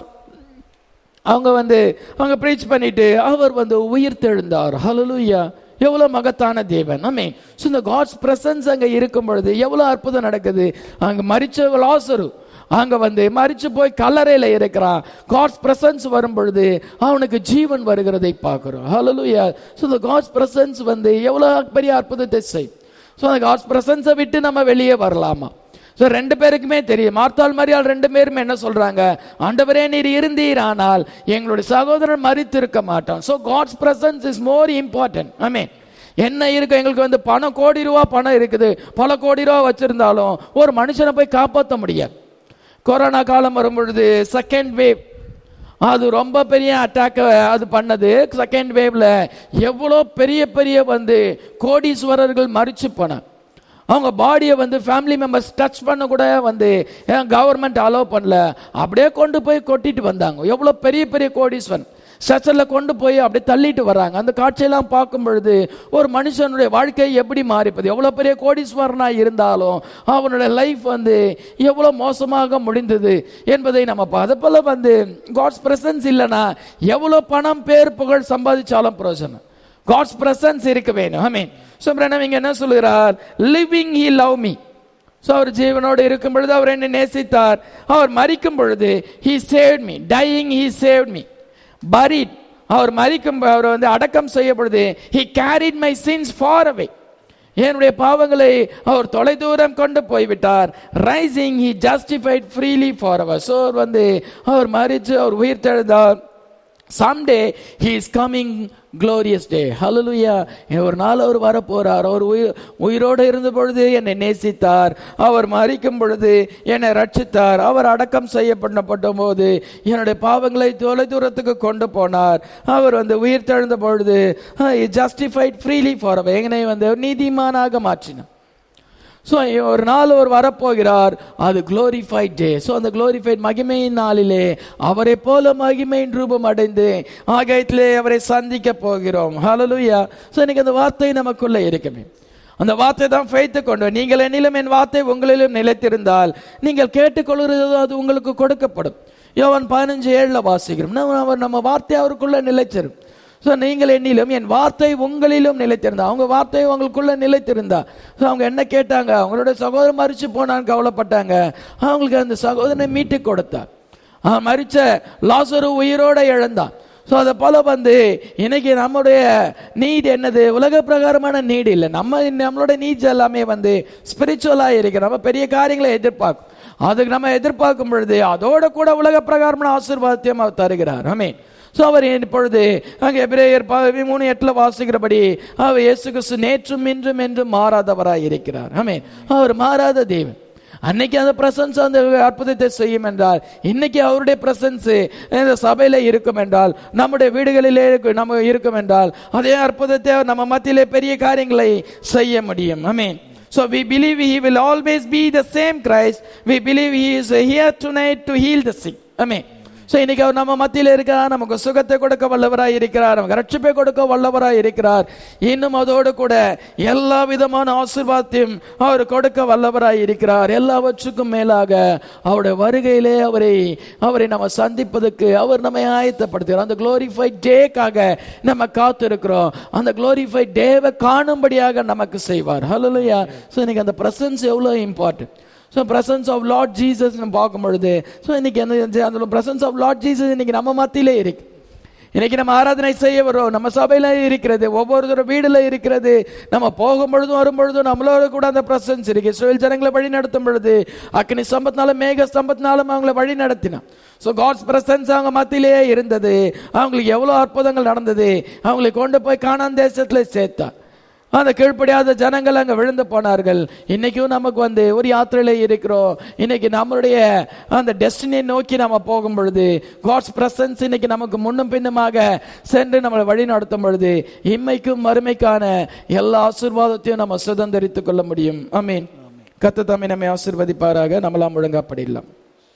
A: அவங்க வந்து அவங்க ப்ரீச் பண்ணிட்டு அவர் வந்து உயிர் தெழுந்தார் ஹலலுயா எவ்வளவு மகத்தான தேவன் ஆமே ஸோ இந்த காட்ஸ் பிரசன்ஸ் அங்க இருக்கும் பொழுது எவ்வளவு அற்புதம் நடக்குது அங்க மறிச்ச லாசரு அங்க வந்து மறிச்சு போய் கல்லறையில இருக்கிறான் காட்ஸ் பிரசன்ஸ் வரும் பொழுது அவனுக்கு ஜீவன் வருகிறதை பார்க்கிறோம் ஹalleluya ஸோ இந்த காட்ஸ் பிரசன்ஸ் வந்து எவ்வளவு பெரிய அற்புதத்தை செய் ஸோ அந்த காட்ஸ் பிரசன்ஸை விட்டு நம்ம வெளியே வரலாமா ஸோ ரெண்டு பேருக்குமே தெரியும் மார்த்தாள் மரியாள் ரெண்டு பேருமே என்ன சொல்றாங்க ஆண்டவரே நீர் இருந்தீர் ஆனால் எங்களுடைய சகோதரன் மறித்திருக்க மாட்டான் so God's presence is more important I mean என்ன இருக்கு எங்களுக்கு வந்து பணம் கோடி ரூபா பணம் இருக்குது பல கோடி ரூபா வச்சிருந்தாலும் ஒரு மனுஷனை போய் காப்பாற்ற முடியாது கொரோனா காலம் வரும் பொழுது செகண்ட் வேவ் அது ரொம்ப பெரிய அட்டாக் அது பண்ணது செகண்ட் வேவ்ல எவ்வளோ பெரிய பெரிய வந்து கோடீஸ்வரர்கள் மறிச்சு போன அவங்க பாடியை வந்து ஃபேமிலி மெம்பர்ஸ் டச் பண்ண கூட வந்து கவர்மெண்ட் அலோவ் பண்ணல அப்படியே கொண்டு போய் கொட்டிட்டு வந்தாங்க எவ்வளோ பெரிய பெரிய கோடீஸ்வரன் ஸ்ட்ரெச்சரில் கொண்டு போய் அப்படியே தள்ளிட்டு வராங்க அந்த காட்சியெல்லாம் பார்க்கும் பொழுது ஒரு மனுஷனுடைய வாழ்க்கை எப்படி மாறிப்பது எவ்வளோ பெரிய கோடீஸ்வரனாக இருந்தாலும் அவனுடைய லைஃப் வந்து எவ்வளோ மோசமாக முடிந்தது என்பதை நம்ம பா- அதே போல வந்து காட்ஸ் பிரசன்ஸ் இல்லைன்னா எவ்வளோ பணம் பேர் புகழ் சம்பாதிச்சாலும் பிரயோஜனம் காட்ஸ் பிரசன்ஸ் இருக்க வேணும் ஐ மீன் ஸோ இங்க என்ன சொல்லுகிறார் living he love me so அவர் ஜீவனோடு இருக்கும் பொழுது அவர் என்னை நேசித்தார் அவர் மறிக்கும் பொழுது he save me dying he save me buried அவர் மறிக்கும் அவர் வந்து அடக்கம் செய்யப்படுது he carried my sins far away என்னுடைய பாவங்களை அவர் தொலைதூரம் கொண்டு போய்விட்டார் rising he justified freely forever so அவர் வந்து அவர் மறித்து அவர் உயிர் தெழுந்தார் someday he is coming glorious day hallelujah ஒரு நாள் அவர் வர போறார் அவர் உயிர் உயிரோடு இருந்த பொழுது என்னை நேசித்தார் அவர் மறிக்கும் பொழுது என்னை ரட்சித்தார் அவர் அடக்கம் செய்யப்படப்பட்ட போது என்னுடைய பாவங்களை தொலை தூரத்துக்கு கொண்டு போனார் அவர் வந்து உயிர் தெழுந்த பொழுது ஜஸ்டிஃபைட் ஃப்ரீலி ஃபார் என்னை வந்து நீதிமானாக மாற்றினார் ஸோ ஒரு நாள் அவர் வரப்போகிறார் அது குளோரிஃபைட் டே ஸோ அந்த குளோரிஃபைட் மகிமையின் நாளிலே அவரை போல மகிமையின் ரூபம் அடைந்து ஆகாயத்திலே அவரை சந்திக்க போகிறோம் ஹalleluya ஸோ இன்னைக்கு அந்த வார்த்தை நமக்குள்ள இருக்குமே அந்த வார்த்தை தான் ஃபெய்த்து கொண்டு நீங்கள் என்னிலும் என் வார்த்தை உங்களிலும் நிலைத்திருந்தால் நீங்கள் கேட்டுக்கொள்கிறது அது உங்களுக்கு கொடுக்கப்படும் யோவான் பதினஞ்சு ஏழுல வாசிக்கிறோம் நம்ம அவர் நம்ம வார்த்தை அவருக்குள்ள நிலைச்சிரும் ஸோ நீங்கள் என்னிலும் என் வார்த்தை உங்களிலும் நிலைத்திருந்தா அவங்க வார்த்தை உங்களுக்குள்ள நிலைத்திருந்தா ஸோ அவங்க என்ன கேட்டாங்க அவங்களோட சகோதரன் மறிச்சு போனான்னு கவலைப்பட்டாங்க அவங்களுக்கு அந்த சகோதரனை மீட்டு கொடுத்தார் அவன் மறிச்ச லாசரு உயிரோட இழந்தான் ஸோ அதை போல வந்து இன்னைக்கு நம்முடைய நீட் என்னது உலக பிரகாரமான நீட் இல்லை நம்ம நம்மளோட நீட்ஸ் எல்லாமே வந்து ஸ்பிரிச்சுவலாக இருக்கு நம்ம பெரிய காரியங்களை எதிர்பார்க்கும் அதுக்கு நம்ம எதிர்பார்க்கும் பொழுது அதோட கூட உலக பிரகாரமான ஆசீர்வாதத்தையும் அவர் தருகிறார் ஆமென் ஸோ அவர் இப்பொழுது அங்கே எபிரேயர் ப- மூணு எட்டுல வாசிக்கிறபடி அவர் இயேசு கிறிஸ்து நேற்றும் இன்றும் என்றும் மாறாதவராய் இருக்கிறார் ஆமென் அவர் மாறாத தேவன் அன்னைக்கு அந்த பிரசன்ஸ் அந்த அற்புதத்தை செய்யும் என்றால் இன்னைக்கு அவருடைய பிரசன்ஸ் இந்த சபையில இருக்கும் என்றால் நம்முடைய வீடுகளிலே இருக்கு- நம்ம இருக்கும் என்றால் அதே அற்புதத்தை அவர் நம்ம மத்தியிலே பெரிய காரியங்களை செய்ய முடியும் amen So we believe he will always be the same Christ. We believe he is here tonight to heal the sick. Amen. So இன்னைக்கு அவர் நம்ம மத்தியில் இருக்கிறார் நமக்கு சுகத்தை கொடுக்க வல்லவராய் இருக்கிறார் நமக்கு ரட்சிப்பை கொடுக்க வல்லவராய் இருக்கிறார் இன்னும் அதோடு கூட எல்லா விதமான ஆசீர்வாதத்தையும் அவர் கொடுக்க வல்லவராய் இருக்கிறார் எல்லாவற்றுக்கும் மேலாக அவருடைய வருகையிலே அவரை அவரை நம்ம சந்திப்பதற்கு அவர் நம்மை ஆயத்தப்படுத்துகிறார் அந்த குளோரிஃபைட் டேக்காக நம்ம காத்திருக்கிறோம் அந்த குளோரிஃபைட் டேவை காணும்படியாக நமக்கு செய்வார் ஹலோலையா ஸோ இன்னைக்கு அந்த பிரசன்ஸ் எவ்வளோ important so presence of Lord Jesus நம்ம பார்க்கும் பொழுது ஸோ இன்னைக்கு அந்த அந்த பிரசன்ஸ் ஆஃப் லார்ட் ஜீசஸ் இன்னைக்கு நம்ம மத்தியிலே இருக்கு இன்னைக்கு நம்ம ஆராதனை செய்ய வரோம் நம்ம சபையில இருக்கிறது ஒவ்வொருத்தர வீடுல இருக்கிறது நம்ம போகும் பொழுதும் வரும் பொழுதும் நம்மளோட கூட அந்த பிரசன்ஸ் இருக்கு இஸ்ரேல் ஜனங்களை வழி நடத்தும் பொழுது அக்னி சம்பத்தினாலும் மேக சம்பத்தினாலும் அவங்களை வழி நடத்தினான் ஸோ காட்ஸ் பிரசன்ஸ் அவங்க மத்தியிலேயே இருந்தது அவங்களுக்கு எவ்வளோ அற்புதங்கள் நடந்தது அவங்களை கொண்டு போய் காணான் தேசத்துல சேர்த்தான் அந்த கீழ்ப்படியாத ஜனங்கள் அங்க விழுந்து போனார்கள் இன்னைக்கும் நமக்கு வந்து ஒரு யாத்திரையில இருக்கிறோம் இன்னைக்கு நம்மளுடைய அந்த டெஸ்டினியை நோக்கி நம்ம போகும் பொழுது காட்ஸ் பிரசன்ஸ் இன்னைக்கு நமக்கு முன்னும் பின்னுமாக சென்று நம்மளை வழி நடத்தும் பொழுது இம்மைக்கும் மறுமைக்கான எல்லா ஆசீர்வாதத்தையும் நம்ம சுதந்திரித்துக் கொள்ள முடியும் அமீன் கத்து தம்மை நம்மை ஆசீர்வதிப்பாராக நம்மளாம் ஒழுங்காப்படிடலாம்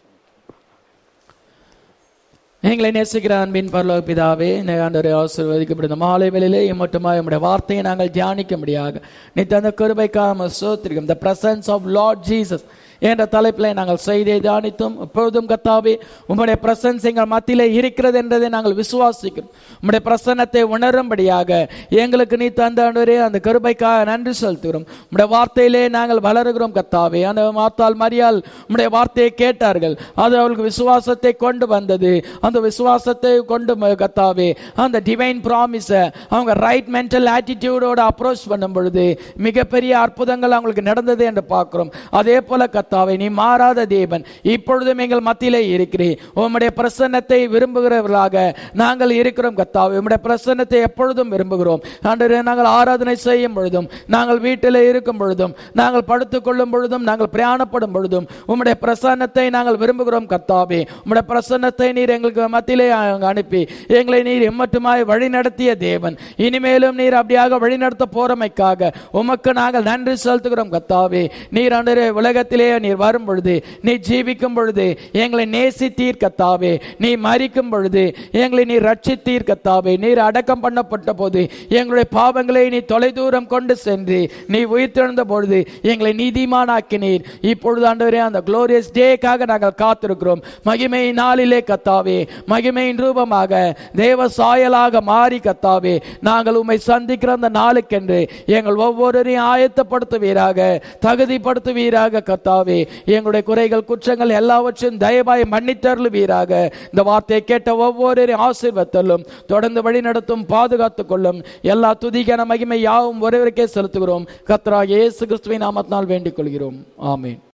A: எங்களை நேசிக்கிற அன்பின் பரலோக பிதாவே இந்த ஆண்டவரை ஆசீர்வதிக்கப்படுத்த மாலை வேளையிலே மட்டுமா நம்முடைய வார்த்தையை நாங்கள் தியானிக்க முடியாது நீ தந்த கிருபைக்காக சோத்திருக்கும் the presence of Lord Jesus என்ற தலைப்பில் நாங்கள் செய்தியை தியானித்தோம் எப்பொழுதும் கத்தாவே உம்முடைய பிரசன்ஸ் எங்கள் மத்தியிலே இருக்கிறது என்றதை நாங்கள் விசுவாசிக்கிறோம் உம்முடைய பிரசன்னத்தை உணரும்படியாக எங்களுக்கு நீ தந்த ஆண்டவரே அந்த கிருபைக்காக நன்றி செலுத்துகிறோம் உம்முடைய வார்த்தையிலே நாங்கள் வளருகிறோம் கத்தாவே அந்த மாத்தால் மரியால் உம்முடைய வார்த்தையை கேட்டார்கள் அது அவர்களுக்கு விசுவாசத்தை கொண்டு வந்தது அந்த விசுவாசத்தை கொண்டு ம- கத்தாவே அந்த டிவைன் ப்ராமிஸை அவங்க ரைட் மென்டல் ஆட்டிடியூடோட அப்ரோச் பண்ணும் பொழுது மிகப்பெரிய அற்புதங்கள் அவங்களுக்கு நடந்தது என்று பார்க்கிறோம் அதே போல கத்தாவே நீ மாறாத தேவன் இப்பொழுதும் எங்கள் மத்தியிலே இருக்கிறீர் உம்முடைய பிரசன்னத்தை விரும்புகிறவர்களாக நாங்கள் இருக்கிறோம் கத்தாவே உம்முடைய பிரசன்னத்தை எப்பொழுதும் விரும்புகிறோம் ஆண்டவரே நாங்கள் ஆராதனை செய்யும் பொழுதும் நாங்கள் வீட்டில் இருக்கும் பொழுதும் நாங்கள் படுத்துக் கொள்ளும் பொழுதும் நாங்கள் பிரயாணப்படும் பொழுதும் உம்முடைய பிரசன்னத்தை நாங்கள் விரும்புகிறோம் கத்தாவே உம்முடைய பிரசன்னத்தை நீர் எங்களுக்கு மத்தியிலே அங்க அனுப்பி எங்களை நீர் எம்மட்டுமாய் வழி நடத்திய தேவன் இனிமேலும் நீர் அப்படியாக வழி நடத்த போறமைக்காக உமக்கு நாங்கள் நன்றி செலுத்துகிறோம் கத்தாவே நீர் ஆண்டவரே உலகத்திலே நீர் வரும் பொழுது நீ ஜீவிக்கும் பொழுது எங்களை நேசித்தீர் கத்தாவே நீ மரிக்கும் பொழுது எங்களை நீ ரட்சித்தீர் கத்தாவே நீர் அடக்கம் பண்ணப்பட்ட போது எங்களுடைய பாவங்களை நீ தொலைதூரம் கொண்டு சென்று நீ உயிர்த்தெழுந்த பொழுது எங்களை நீதிமானாக்கினீர் இப்பொழுது ஆண்டவரே அந்த குளோரியஸ் டேக்காக நாங்கள் காத்திருக்கிறோம் மகிமை நாளிலே கத்தாவே மகிமையின் ரூபமாக தேவ சாயலாக மாறி கத்தாவே நாங்கள் உம்மை சந்திக்கிற அந்த நாளுக்கென்று எங்கள் ஒவ்வொருவரையும் ஆயத்தப்படுத்துவீராக தகுதிப்படுத்துவீராக கத்தாவே எங்களுடைய குறைகள் குற்றங்கள் எல்லாவற்றையும் தயவாய் மன்னித்தருளுவீராக இந்த வார்த்தையை கேட்ட ஒவ்வொருவரையும் ஆசீர்வத்தலும் தொடர்ந்து வழி நடத்தும் பாதுகாத்துக் கொள்ளும் எல்லா துதிக்கான மகிமை யாவும் ஒருவருக்கே செலுத்துகிறோம் கத்ரா இயேசு கிறிஸ்துவின் நாமத்தினால் வேண்டிக் கொள்கிறோம் ஆமென்